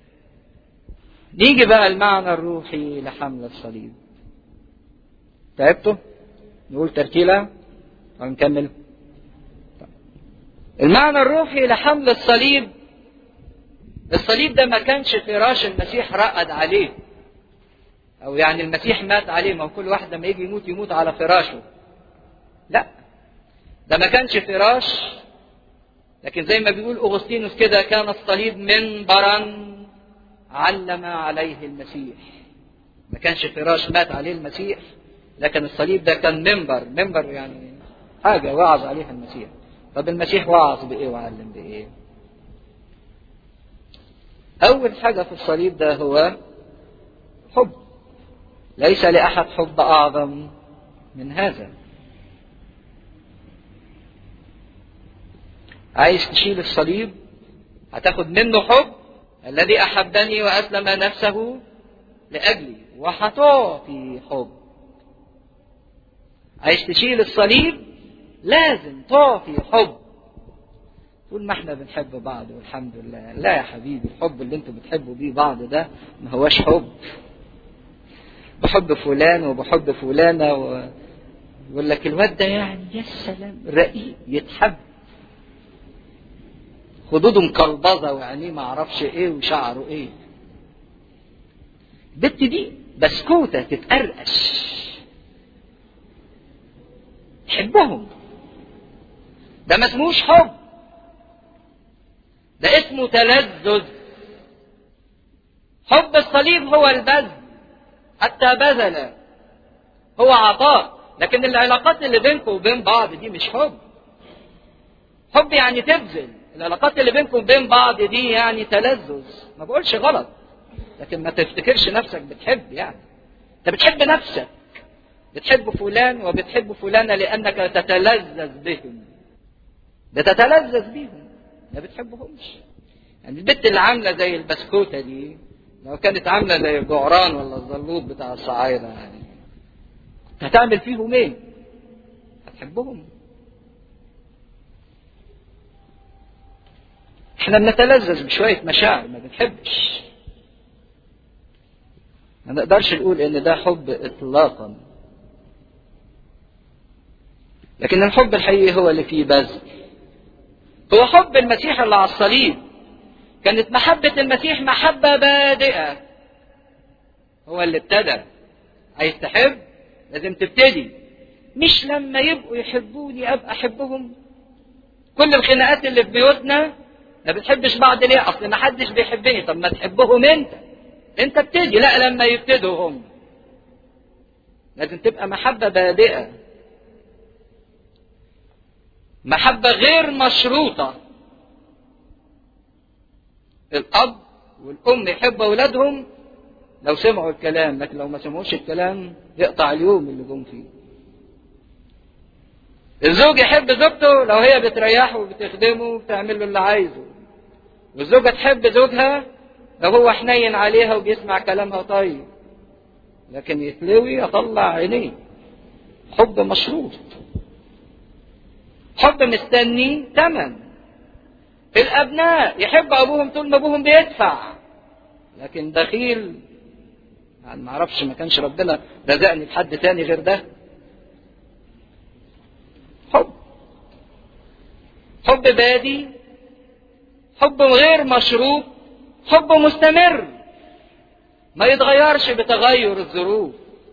Speaker 1: نيجي بقى المعنى الروحي لحمل الصليب تعبتوا نقول ترتيلة ونكمل المعنى الروحي لحمل الصليب الصليب ده ما كانش فراش المسيح رقد عليه او يعني المسيح مات عليه ما هو كل واحد لما يجي يموت يموت على فراشه لا ده ما كانش فراش لكن زي ما بيقول اغسطينوس كده كان الصليب منبرا علم عليه المسيح ما كانش فراش مات عليه المسيح لكن الصليب ده كان منبر منبر يعني حاجة وعظ عليها المسيح طب المسيح وعظ بإيه وعلم بإيه أول حاجة في الصليب ده هو حب ليس لأحد حب أعظم من هذا عايز تشيل الصليب هتاخد منه حب الذي أحبني وأسلم نفسه لأجلي وهتعطي حب عايز تشيل الصليب لازم تعطي حب طول ما احنا بنحب بعض والحمد لله لا يا حبيبي الحب اللي انتوا بتحبوا بيه بعض ده ما هوش حب بحب فلان وبحب فلانة و... يقول لك الواد ده يعني يا سلام رقيق يتحب خدوده مكلبظة وعينيه ما اعرفش ايه وشعره ايه البت دي بسكوتة تتقرقش تحبهم ده ما اسموش حب ده اسمه تلذذ حب الصليب هو البذل حتى بذل هو عطاء لكن العلاقات اللي بينكم وبين بعض دي مش حب حب يعني تبذل العلاقات اللي بينكم وبين بعض دي يعني تلذذ ما بقولش غلط لكن ما تفتكرش نفسك بتحب يعني انت بتحب نفسك بتحب فلان وبتحب فلانة لأنك تتلذذ بهم بتتلذذ بيهم ما بتحبهمش يعني البت اللي عاملة زي البسكوتة دي لو كانت عاملة زي الجعران ولا الزلوط بتاع الصعايدة يعني هتعمل فيهم ايه؟ هتحبهم احنا بنتلذذ بشوية مشاعر ما بنحبش ما نقدرش نقول ان ده حب اطلاقا لكن الحب الحقيقي هو اللي فيه بذل هو حب المسيح اللي على الصليب كانت محبة المسيح محبة بادئة هو اللي ابتدى عايز تحب لازم تبتدي مش لما يبقوا يحبوني ابقى احبهم كل الخناقات اللي في بيوتنا ما بتحبش بعض ليه اصل ما حدش بيحبني طب ما تحبهم انت انت ابتدي لا لما يبتدوا هم لازم تبقى محبة بادئة محبة غير مشروطة الأب والأم يحبوا أولادهم لو سمعوا الكلام لكن لو ما سمعوش الكلام يقطع اليوم اللي جم فيه الزوج يحب زوجته لو هي بتريحه وبتخدمه وبتعمل له اللي عايزه والزوجة تحب زوجها لو هو حنين عليها وبيسمع كلامها طيب لكن يتلوي يطلع عينيه حب مشروط حب مستني تمن الابناء يحب ابوهم طول ما ابوهم بيدفع لكن دخيل يعني ما اعرفش ما كانش ربنا رزقني بحد تاني غير ده حب حب بادي حب غير مشروط حب مستمر ما يتغيرش بتغير الظروف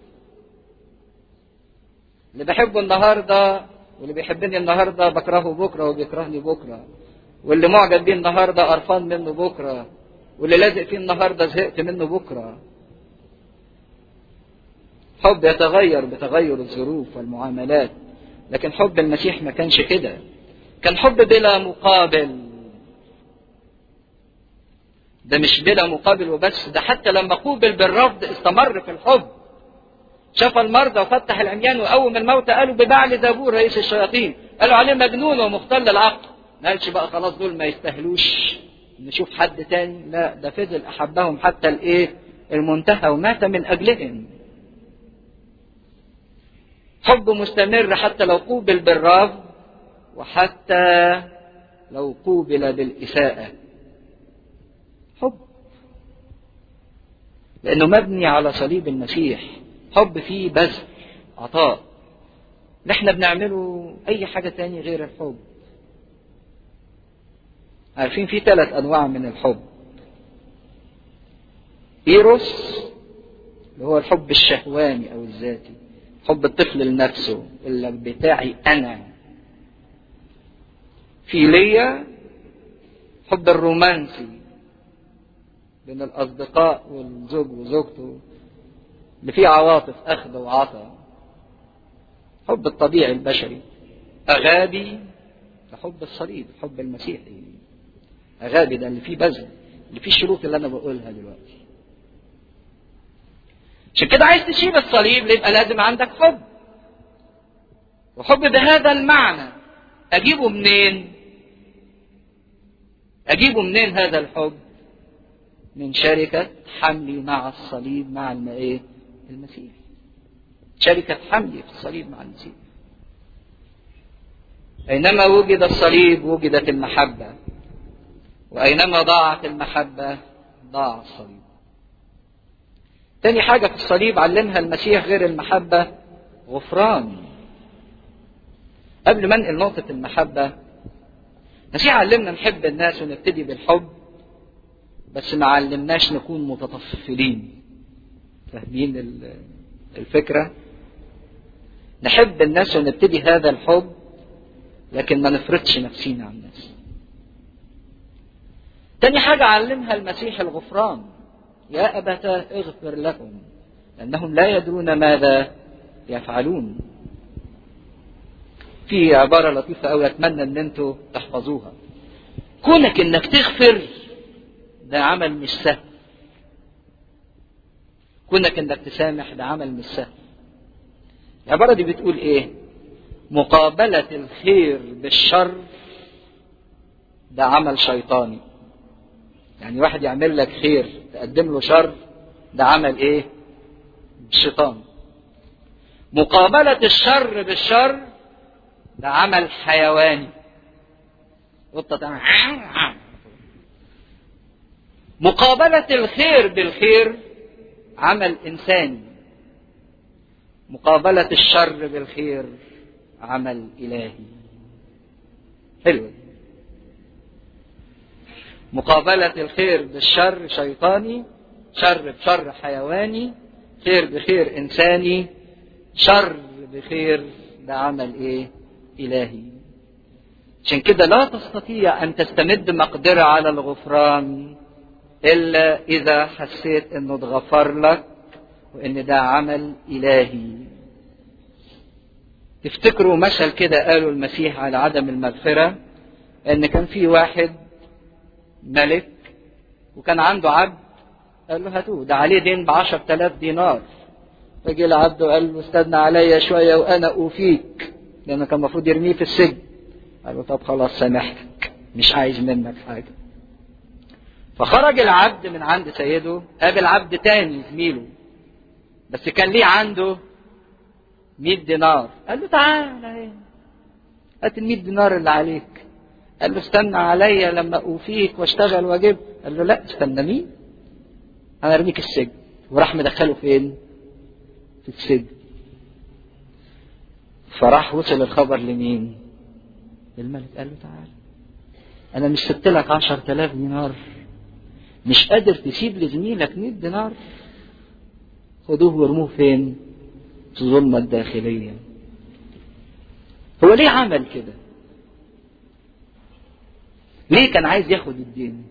Speaker 1: اللي بحبه النهارده واللي بيحبني النهارده بكرهه بكره وبيكرهني بكره واللي معجب بيه النهارده قرفان منه بكره واللي لازق فيه النهارده زهقت منه بكره حب يتغير بتغير الظروف والمعاملات لكن حب المسيح ما كانش كده كان حب بلا مقابل ده مش بلا مقابل وبس ده حتى لما قوبل بالرفض استمر في الحب شاف المرضى وفتح العميان وقوم الموتى قالوا ببعل زبور رئيس الشياطين قالوا عليه مجنون ومختل العقل ما قالش بقى خلاص دول ما يستاهلوش نشوف حد تاني لا ده فضل احبهم حتى الايه المنتهى ومات من اجلهم حب مستمر حتى لو قوبل بالرفض وحتى لو قوبل بالإساءة حب لأنه مبني على صليب المسيح حب فيه بذل عطاء احنا بنعمله أي حاجة تاني غير الحب عارفين في ثلاث أنواع من الحب إيروس اللي هو الحب الشهواني أو الذاتي حب الطفل لنفسه اللي بتاعي أنا في ليا حب الرومانسي بين الأصدقاء والزوج وزوجته اللي فيه عواطف أخذ وعطاء حب الطبيعي البشري أغابي كحب الصليب حب المسيحي أغابي ده اللي فيه بذل اللي فيه الشروط اللي أنا بقولها دلوقتي عشان كده عايز تشيل الصليب يبقى لازم عندك حب وحب بهذا المعنى اجيبه منين اجيبه منين هذا الحب من شركة حملي مع الصليب مع ايه المسيح شركة حملي في الصليب مع المسيح أينما وجد الصليب وجدت المحبة وأينما ضاعت المحبة ضاع الصليب تاني حاجة في الصليب علمها المسيح غير المحبة غفران قبل ما انقل نقطة المحبة المسيح علمنا نحب الناس ونبتدي بالحب بس ما علمناش نكون متطفلين فاهمين الفكرة نحب الناس ونبتدي هذا الحب لكن ما نفرضش نفسينا على الناس تاني حاجة علمها المسيح الغفران يا أبتاه اغفر لهم لأنهم لا يدرون ماذا يفعلون في عبارة لطيفة أوي أتمنى أن أنتوا تحفظوها كونك أنك تغفر ده عمل مش سهل كونك أنك تسامح ده عمل مش سهل العبارة دي بتقول إيه مقابلة الخير بالشر ده عمل شيطاني يعني واحد يعمل لك خير تقدم له شر ده عمل ايه الشيطان مقابلة الشر بالشر ده عمل حيواني قطة تعمل مقابلة الخير بالخير عمل إنساني مقابلة الشر بالخير عمل إلهي حلو مقابلة الخير بالشر شيطاني شر بشر حيواني خير بخير إنساني شر بخير ده عمل إيه إلهي عشان كده لا تستطيع أن تستمد مقدرة على الغفران إلا إذا حسيت إنه اتغفر لك وإن ده عمل إلهي تفتكروا مثل كده قالوا المسيح على عدم المغفرة إن كان في واحد ملك وكان عنده عبد قال له هاتوه ده عليه دين بعشر تلاف دينار فجي العبد وقال له استنى عليا شوية وأنا أوفيك لأنه كان المفروض يرميه في السجن قال له طب خلاص سامحتك مش عايز منك حاجة فخرج العبد من عند سيده قابل عبد تاني زميله بس كان ليه عنده 100 دينار قال له تعال اهي هات ال 100 دينار اللي عليك قال له استنى عليا لما اوفيك واشتغل واجيب قال له لا استنى مين انا ارميك السجن وراح مدخله فين في السجن فراح وصل الخبر لمين للملك قال له تعال انا مش سبت لك عشر تلاف دينار مش قادر تسيب لزميلك 100 دينار خدوه وارموه فين في الظلمة الداخلية هو ليه عمل كده ليه كان عايز ياخد الدين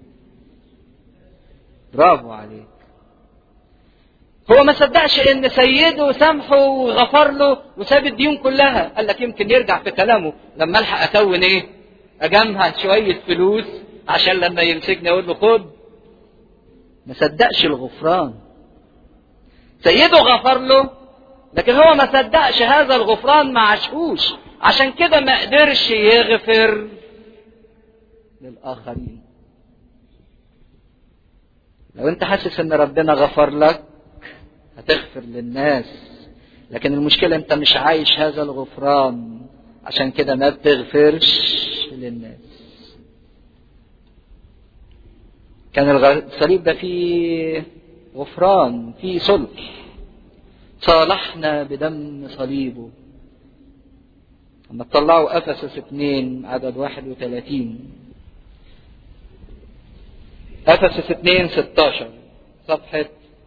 Speaker 1: برافو عليك هو ما صدقش ان سيده سامحه وغفر له وساب الديون كلها قال لك يمكن يرجع في كلامه لما الحق اكون ايه اجمع شويه فلوس عشان لما يمسكني اقول له خد ما صدقش الغفران سيده غفر له لكن هو ما صدقش هذا الغفران ما عاشهوش عشان كده ما قدرش يغفر للآخرين لو انت حاسس ان ربنا غفر لك هتغفر للناس لكن المشكلة انت مش عايش هذا الغفران عشان كده ما بتغفرش للناس كان الصليب ده فيه غفران فيه صلح صالحنا بدم صليبه لما تطلعوا افسس 2 عدد 31 افسس 2 16 صفحة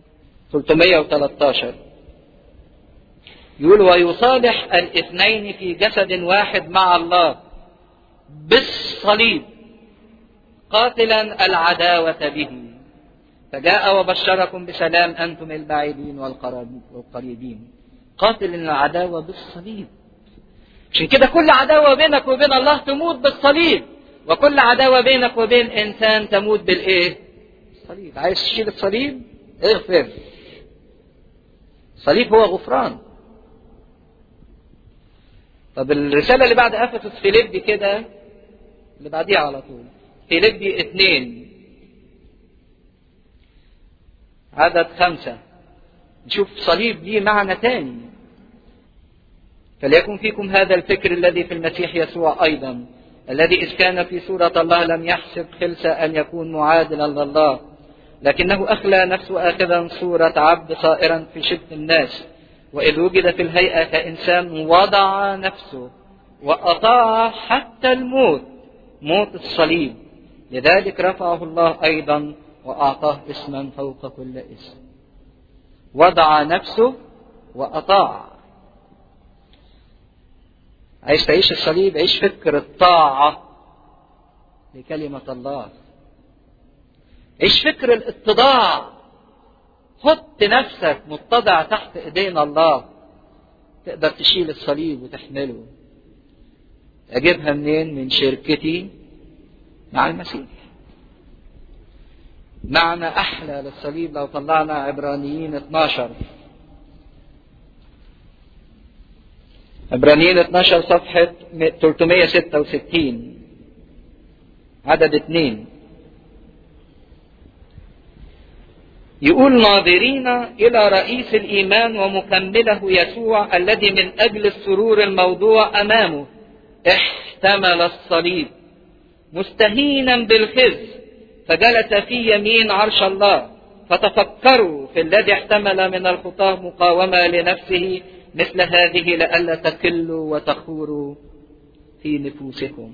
Speaker 1: 313 يقول ويصالح الاثنين في جسد واحد مع الله بالصليب قاتلا العداوة به فجاء وبشركم بسلام أنتم البعيدين والقريبين قاتل العداوة بالصليب عشان كده كل عداوة بينك وبين الله تموت بالصليب وكل عداوة بينك وبين إنسان تموت بالإيه؟ الصليب عايز تشيل الصليب؟ اغفر الصليب هو غفران طب الرسالة اللي بعد أفسس فيليبي كده اللي بعديها على طول فيليبي اثنين عدد خمسة نشوف صليب ليه معنى تاني فليكن فيكم هذا الفكر الذي في المسيح يسوع أيضا الذي إذ كان في صورة الله لم يحسب خلسة أن يكون معادلا لله لكنه أخلى نفسه آخذا صورة عبد صائرا في شبه الناس وإذ وجد في الهيئة كإنسان وضع نفسه وأطاع حتى الموت موت الصليب لذلك رفعه الله أيضا وأعطاه اسما فوق كل اسم وضع نفسه وأطاع عايز تعيش الصليب عيش فكر الطاعة لكلمة الله عيش فكر الاتضاع حط نفسك متضع تحت ايدين الله تقدر تشيل الصليب وتحمله اجيبها منين من شركتي مع المسيح معنى احلى للصليب لو طلعنا عبرانيين 12 عبرانيين 12 صفحة 366 عدد اثنين يقول ناظرين إلى رئيس الإيمان ومكمله يسوع الذي من أجل السرور الموضوع أمامه احتمل الصليب مستهينا بالخزي فجلس في يمين عرش الله فتفكروا في الذي احتمل من الخطاه مقاومة لنفسه مثل هذه لئلا تكلوا وتخوروا في نفوسكم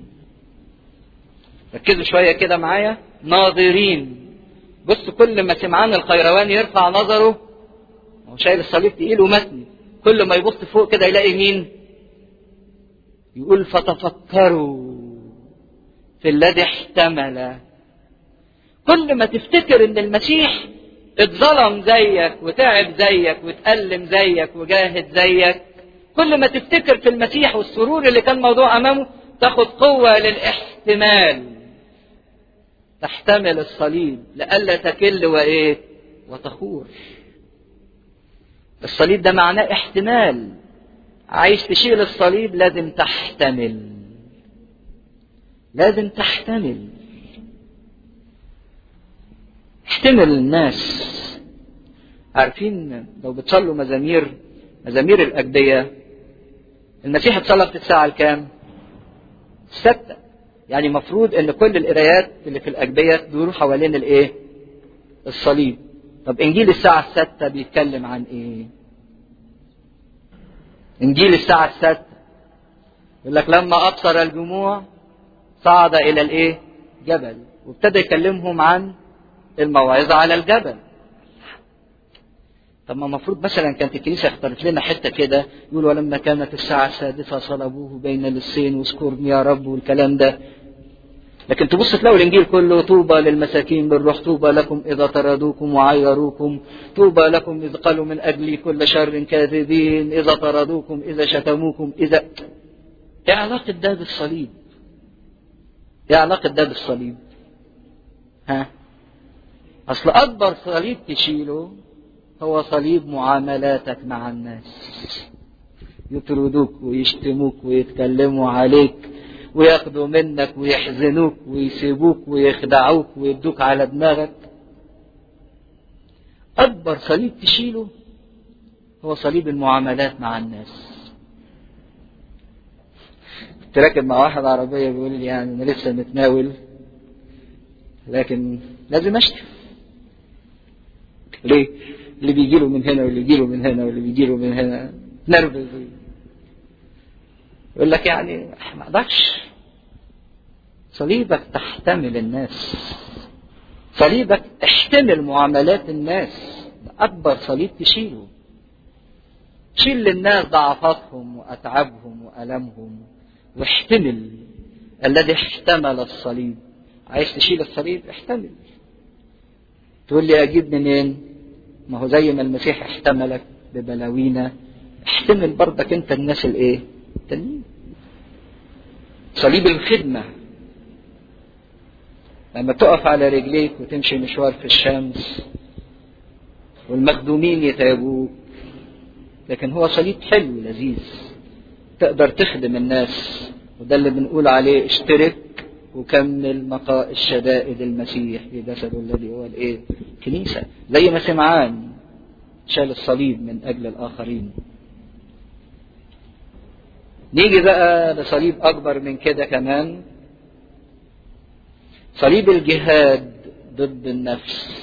Speaker 1: ركزوا شوية كده معايا ناظرين بص كل ما سمعان الخيروان يرفع نظره هو شايل الصليب تقيل ومتني كل ما يبص فوق كده يلاقي مين يقول فتفكروا في الذي احتمل كل ما تفتكر ان المسيح اتظلم زيك وتعب زيك واتألم زيك وجاهد زيك كل ما تفتكر في المسيح والسرور اللي كان موضوع امامه تاخد قوة للاحتمال تحتمل الصليب لئلا تكل وايه وتخور الصليب ده معناه احتمال عايز تشيل الصليب لازم تحتمل لازم تحتمل احتمل الناس عارفين لو بتصلوا مزامير مزامير الأجدية المسيح اتصلى في الساعة الكام؟ الستة يعني مفروض ان كل القرايات اللي في الأجدية تدور حوالين الايه؟ الصليب طب انجيل الساعة الستة بيتكلم عن ايه؟ انجيل الساعة الستة يقول لك لما ابصر الجموع صعد الى الايه؟ جبل وابتدى يكلمهم عن الموعظة على الجبل طب ما المفروض مثلا كانت الكنيسة اختارت لنا حتة كده يقول ولما كانت الساعة السادسة صلبوه بين للسين واذكرني يا رب والكلام ده لكن تبص تلاقوا الانجيل كله طوبى للمساكين بالروح طوبى لكم اذا طردوكم وعيروكم طوبى لكم اذ قالوا من اجلي كل شر كاذبين اذا طردوكم اذا شتموكم اذا ايه علاقة ده بالصليب؟ ايه علاقة ده بالصليب؟ ها؟ اصل اكبر صليب تشيله هو صليب معاملاتك مع الناس يطردوك ويشتموك ويتكلموا عليك وياخدوا منك ويحزنوك ويسيبوك ويخدعوك ويدوك على دماغك أكبر صليب تشيله هو صليب المعاملات مع الناس كنت راكب مع واحد عربية بيقول لي يعني أنا لسه متناول لكن لازم أشتم ليه؟ اللي بيجي له من هنا واللي بيجي له من هنا واللي بيجي له من هنا نرفز يقول لك يعني ما اقدرش صليبك تحتمل الناس صليبك احتمل معاملات الناس ده اكبر صليب تشيله شيل للناس ضعفاتهم واتعابهم والامهم واحتمل الذي احتمل الصليب عايز تشيل الصليب احتمل تقول لي اجيب منين ما هو زي ما المسيح احتملك ببلاوينا احتمل برضك انت الناس الايه التانيين صليب الخدمة لما تقف على رجليك وتمشي مشوار في الشمس والمخدومين يتعبوك لكن هو صليب حلو لذيذ تقدر تخدم الناس وده اللي بنقول عليه اشترك وكمل مقاء الشدائد المسيح في جسده الذي هو الايه؟ كنيسه زي ما سمعان شال الصليب من اجل الاخرين. نيجي بقى لصليب اكبر من كده كمان صليب الجهاد ضد النفس.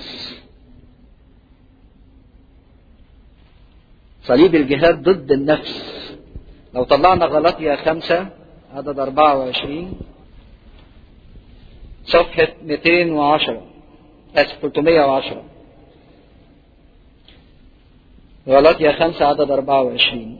Speaker 1: صليب الجهاد ضد النفس لو طلعنا غلطية خمسة عدد 24 صفحة 210 آسف 310 غلطية خمسة عدد 24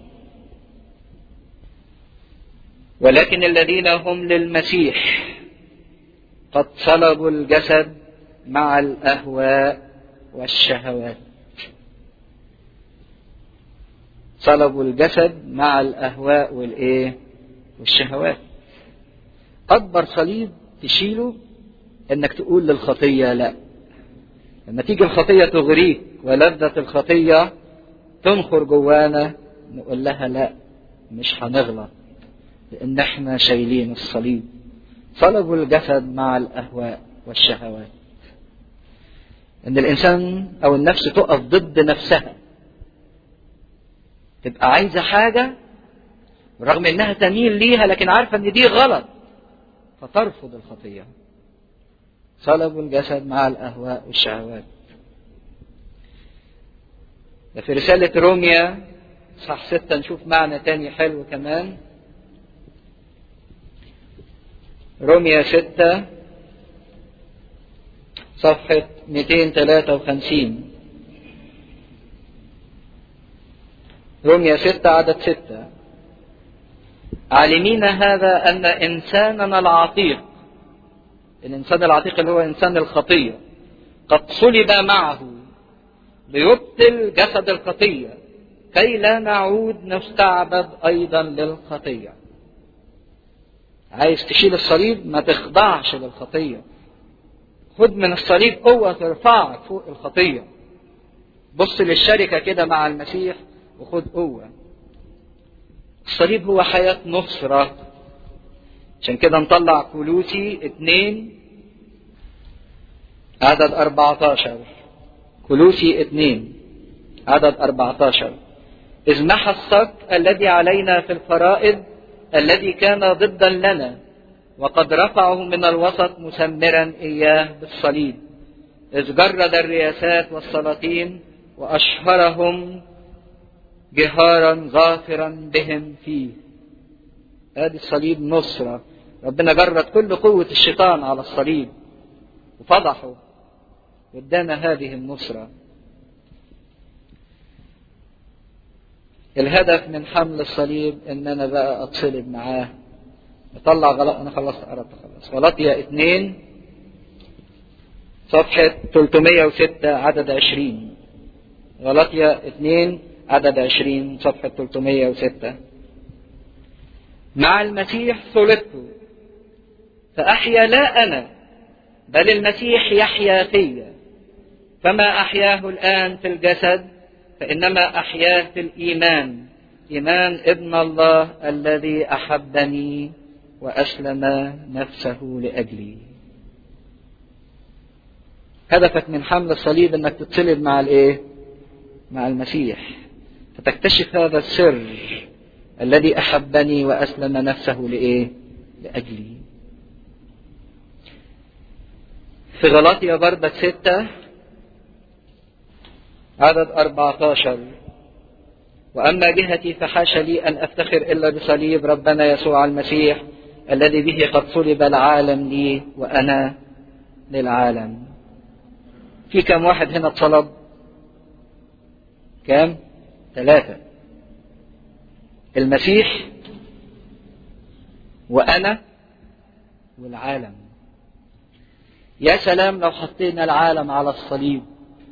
Speaker 1: ولكن الذين هم للمسيح قد صلبوا الجسد مع الأهواء والشهوات صلبوا الجسد مع الأهواء والإيه والشهوات أكبر صليب تشيله انك تقول للخطيه لا لما تيجي الخطيه تغريك ولذه الخطيه تنخر جوانا نقول لها لا مش هنغلط لان احنا شايلين الصليب صلبوا الجسد مع الاهواء والشهوات ان الانسان او النفس تقف ضد نفسها تبقى عايزه حاجه رغم انها تميل ليها لكن عارفه ان دي غلط فترفض الخطيه صلبوا الجسد مع الأهواء والشهوات ده في رسالة روميا صح ستة نشوف معنى تاني حلو كمان روميا ستة صفحة 253 روميا ستة عدد ستة عالمين هذا أن إنساننا العتيق الإنسان العتيق اللي هو إنسان الخطية قد صلب معه ليبطل جسد الخطية كي لا نعود نستعبد أيضا للخطية عايز تشيل الصليب ما تخضعش للخطية خد من الصليب قوة ترفعك فوق الخطية بص للشركة كده مع المسيح وخد قوة الصليب هو حياة نصرة عشان كده نطلع كلوسي اتنين عدد 14 كلوسي اتنين عدد 14 إذ محى الصك الذي علينا في الفرائض الذي كان ضدا لنا وقد رفعه من الوسط مسمرا إياه بالصليب إذ جرد الرياسات والسلاطين وأشهرهم جهارا ظافرا بهم فيه هذه الصليب نصرة ربنا جرد كل قوة الشيطان على الصليب وفضحه وادانا هذه النصرة الهدف من حمل الصليب ان انا بقى اتصلب معاه اطلع غلط انا خلصت قربت خلاص غلطية اتنين صفحة 306 عدد 20 غلطية اتنين عدد 20 صفحة 306 مع المسيح صلبت فأحيا لا أنا بل المسيح يحيا فيا فما أحياه الآن في الجسد فإنما أحياه في الإيمان إيمان ابن الله الذي أحبني وأسلم نفسه لأجلي هدفك من حمل الصليب انك تتصلب مع الايه مع المسيح فتكتشف هذا السر الذي احبني واسلم نفسه لايه لاجلي في غلاطيا بردك ستة عدد 14 وأما جهتي فحاش لي أن أفتخر إلا بصليب ربنا يسوع المسيح الذي به قد صلب العالم لي وأنا للعالم في كم واحد هنا اتصلب كام ثلاثة المسيح وأنا والعالم يا سلام لو حطينا العالم على الصليب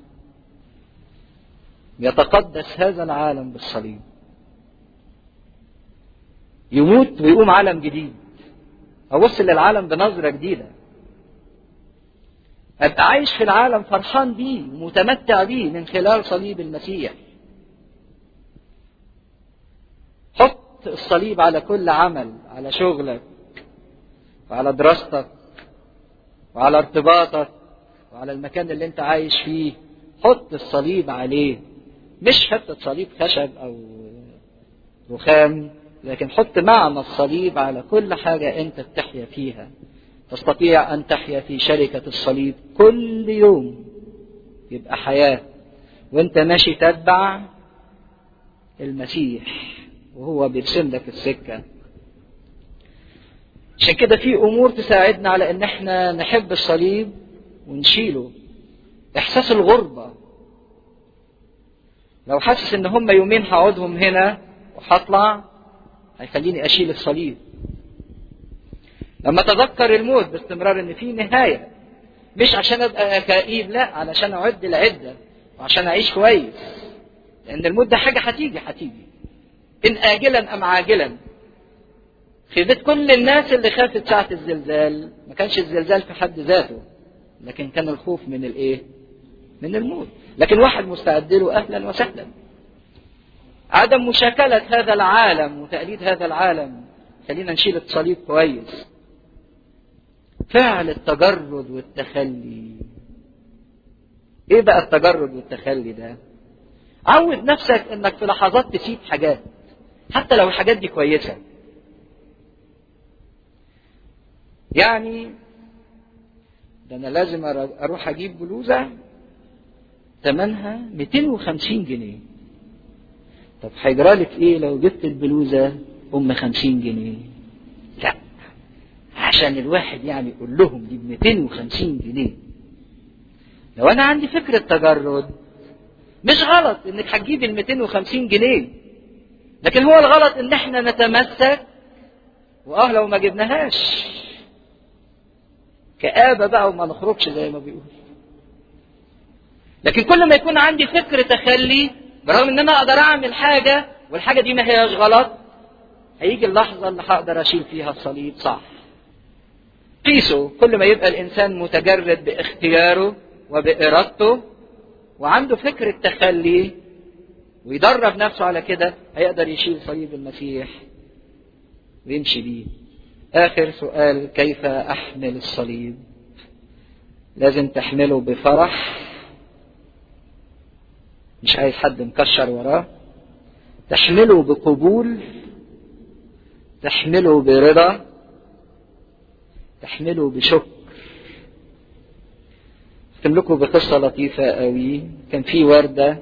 Speaker 1: يتقدس هذا العالم بالصليب يموت ويقوم عالم جديد أبص للعالم بنظرة جديدة أبقى عايش في العالم فرحان بيه ومتمتع بيه من خلال صليب المسيح حط الصليب على كل عمل على شغلك وعلى دراستك وعلى ارتباطك وعلى المكان اللي انت عايش فيه حط الصليب عليه مش حتة صليب خشب أو رخام لكن حط معنى الصليب على كل حاجة أنت بتحيا فيها تستطيع أن تحيا في شركة الصليب كل يوم يبقى حياة وأنت ماشي تتبع المسيح وهو بيرسم لك السكة عشان كده في أمور تساعدنا على إن احنا نحب الصليب ونشيله إحساس الغربة لو حاسس ان هم يومين هقعدهم هنا وهطلع هيخليني اشيل الصليب لما اتذكر الموت باستمرار ان في نهايه مش عشان ابقى كئيب لا علشان اعد العده وعشان اعيش كويس لان الموت ده حاجه هتيجي هتيجي ان اجلا ام عاجلا في بيت كل الناس اللي خافت ساعه الزلزال ما كانش الزلزال في حد ذاته لكن كان الخوف من الايه من الموت لكن واحد مستعد له اهلا وسهلا عدم مشاكلة هذا العالم وتقليد هذا العالم خلينا نشيل الصليب كويس فعل التجرد والتخلي ايه بقى التجرد والتخلي ده عود نفسك انك في لحظات تسيب حاجات حتى لو الحاجات دي كويسة يعني ده انا لازم اروح اجيب بلوزه ثمنها 250 جنيه طب هيجرالك ايه لو جبت البلوزه ام 50 جنيه لا عشان الواحد يعني يقول لهم دي ب 250 جنيه لو انا عندي فكره تجرد مش غلط انك هتجيب ال 250 جنيه لكن هو الغلط ان احنا نتمسك واه لو ما جبناهاش كآبة بقى وما نخرجش زي ما بيقول لكن كل ما يكون عندي فكر تخلي برغم ان انا اقدر اعمل حاجة والحاجة دي ما هياش غلط هيجي اللحظة اللي هقدر اشيل فيها الصليب صح قيسوا كل ما يبقى الانسان متجرد باختياره وبارادته وعنده فكر التخلي ويدرب نفسه على كده هيقدر يشيل صليب المسيح ويمشي بيه آخر سؤال كيف أحمل الصليب لازم تحمله بفرح مش عايز حد مكشر وراه تحمله بقبول تحمله برضا تحمله بشكر اختم لكم بقصة لطيفة قوي كان في وردة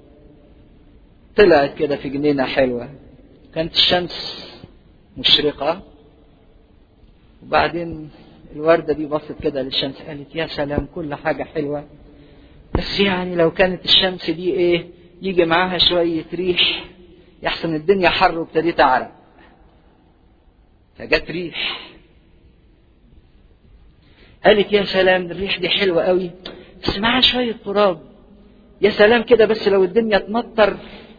Speaker 1: طلعت كده في جنينة حلوة كانت الشمس مشرقة وبعدين الوردة دي بصت كده للشمس قالت يا سلام كل حاجة حلوة بس يعني لو كانت الشمس دي ايه يجي معاها شوية ريح يحسن الدنيا حر وابتديت اعرق فجت ريح قالت يا سلام الريح دي حلوة قوي بس معاها شوية تراب يا سلام كده بس لو الدنيا تمطر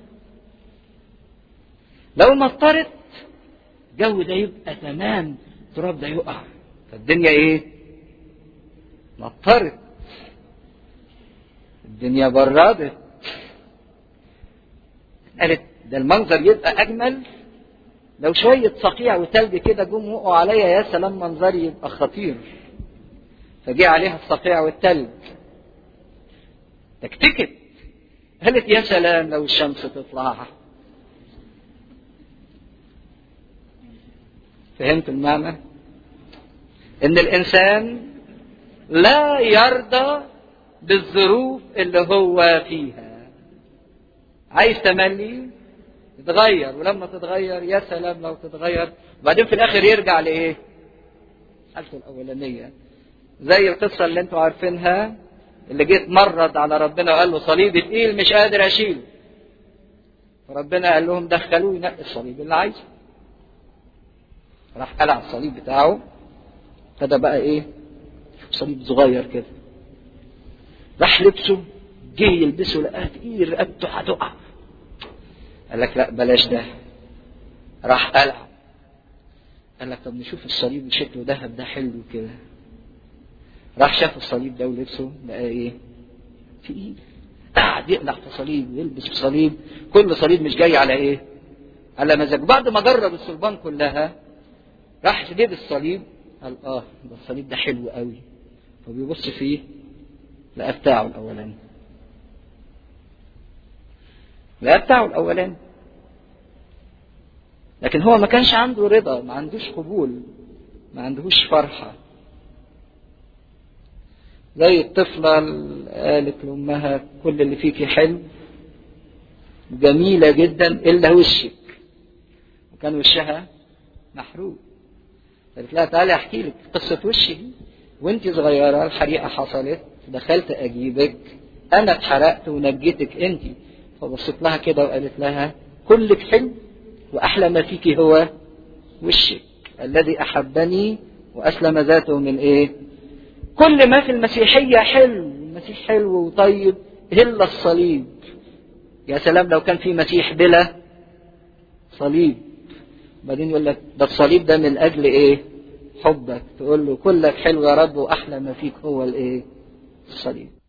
Speaker 1: لو مطرت الجو ده يبقى تمام التراب ده يقع فالدنيا ايه مطرت الدنيا بردت قالت ده المنظر يبقى اجمل لو شوية صقيع وتلج كده جم وقعوا عليا يا سلام منظري يبقى خطير فجه عليها الصقيع والتلج تكتكت قالت يا سلام لو الشمس تطلع فهمت المعنى ان الانسان لا يرضى بالظروف اللي هو فيها عايز تملي تتغير ولما تتغير يا سلام لو تتغير وبعدين في الاخر يرجع لايه حالته الاولانيه زي القصه اللي انتوا عارفينها اللي جيت مرض على ربنا وقال له صليبي تقيل مش قادر اشيله فربنا قال لهم دخلوه ينقي الصليب اللي عايزه راح قلع الصليب بتاعه ابتدى بقى ايه صليب صغير كده راح لبسه جه يلبسه لقاه تقيل رقبته هتقع قال لك لا بلاش ده راح قلع قال لك طب نشوف الصليب شكله ذهب ده حلو كده راح شاف الصليب ده ولبسه لقاه ايه تقيل قعد يقلع في صليب ويلبس في صليب كل صليب مش جاي على ايه على مزاجه بعد ما جرب الصلبان كلها راح جيب الصليب قال اه ده الصليب ده حلو قوي فبيبص فيه لقى بتاعه الاولاني لقى بتاعه الاولاني لكن هو ما كانش عنده رضا ما عندوش قبول ما عندهوش فرحة زي الطفلة اللي قالت لأمها كل اللي فيكي حلو جميلة جدا إلا وشك وكان وشها محروق قالت لها تعالي احكي لك قصة وشي دي وانت صغيرة الحريقة حصلت دخلت اجيبك انا اتحرقت ونجيتك انت فبصيت لها كده وقالت لها كلك حلو واحلى ما فيك هو وشك الذي احبني واسلم ذاته من ايه كل ما في المسيحية حلو المسيح حلو وطيب الا الصليب يا سلام لو كان في مسيح بلا صليب بعدين يقول لك ده الصليب ده من اجل ايه حبك تقول له كلك حلو يا رب واحلى ما فيك هو الايه الصليب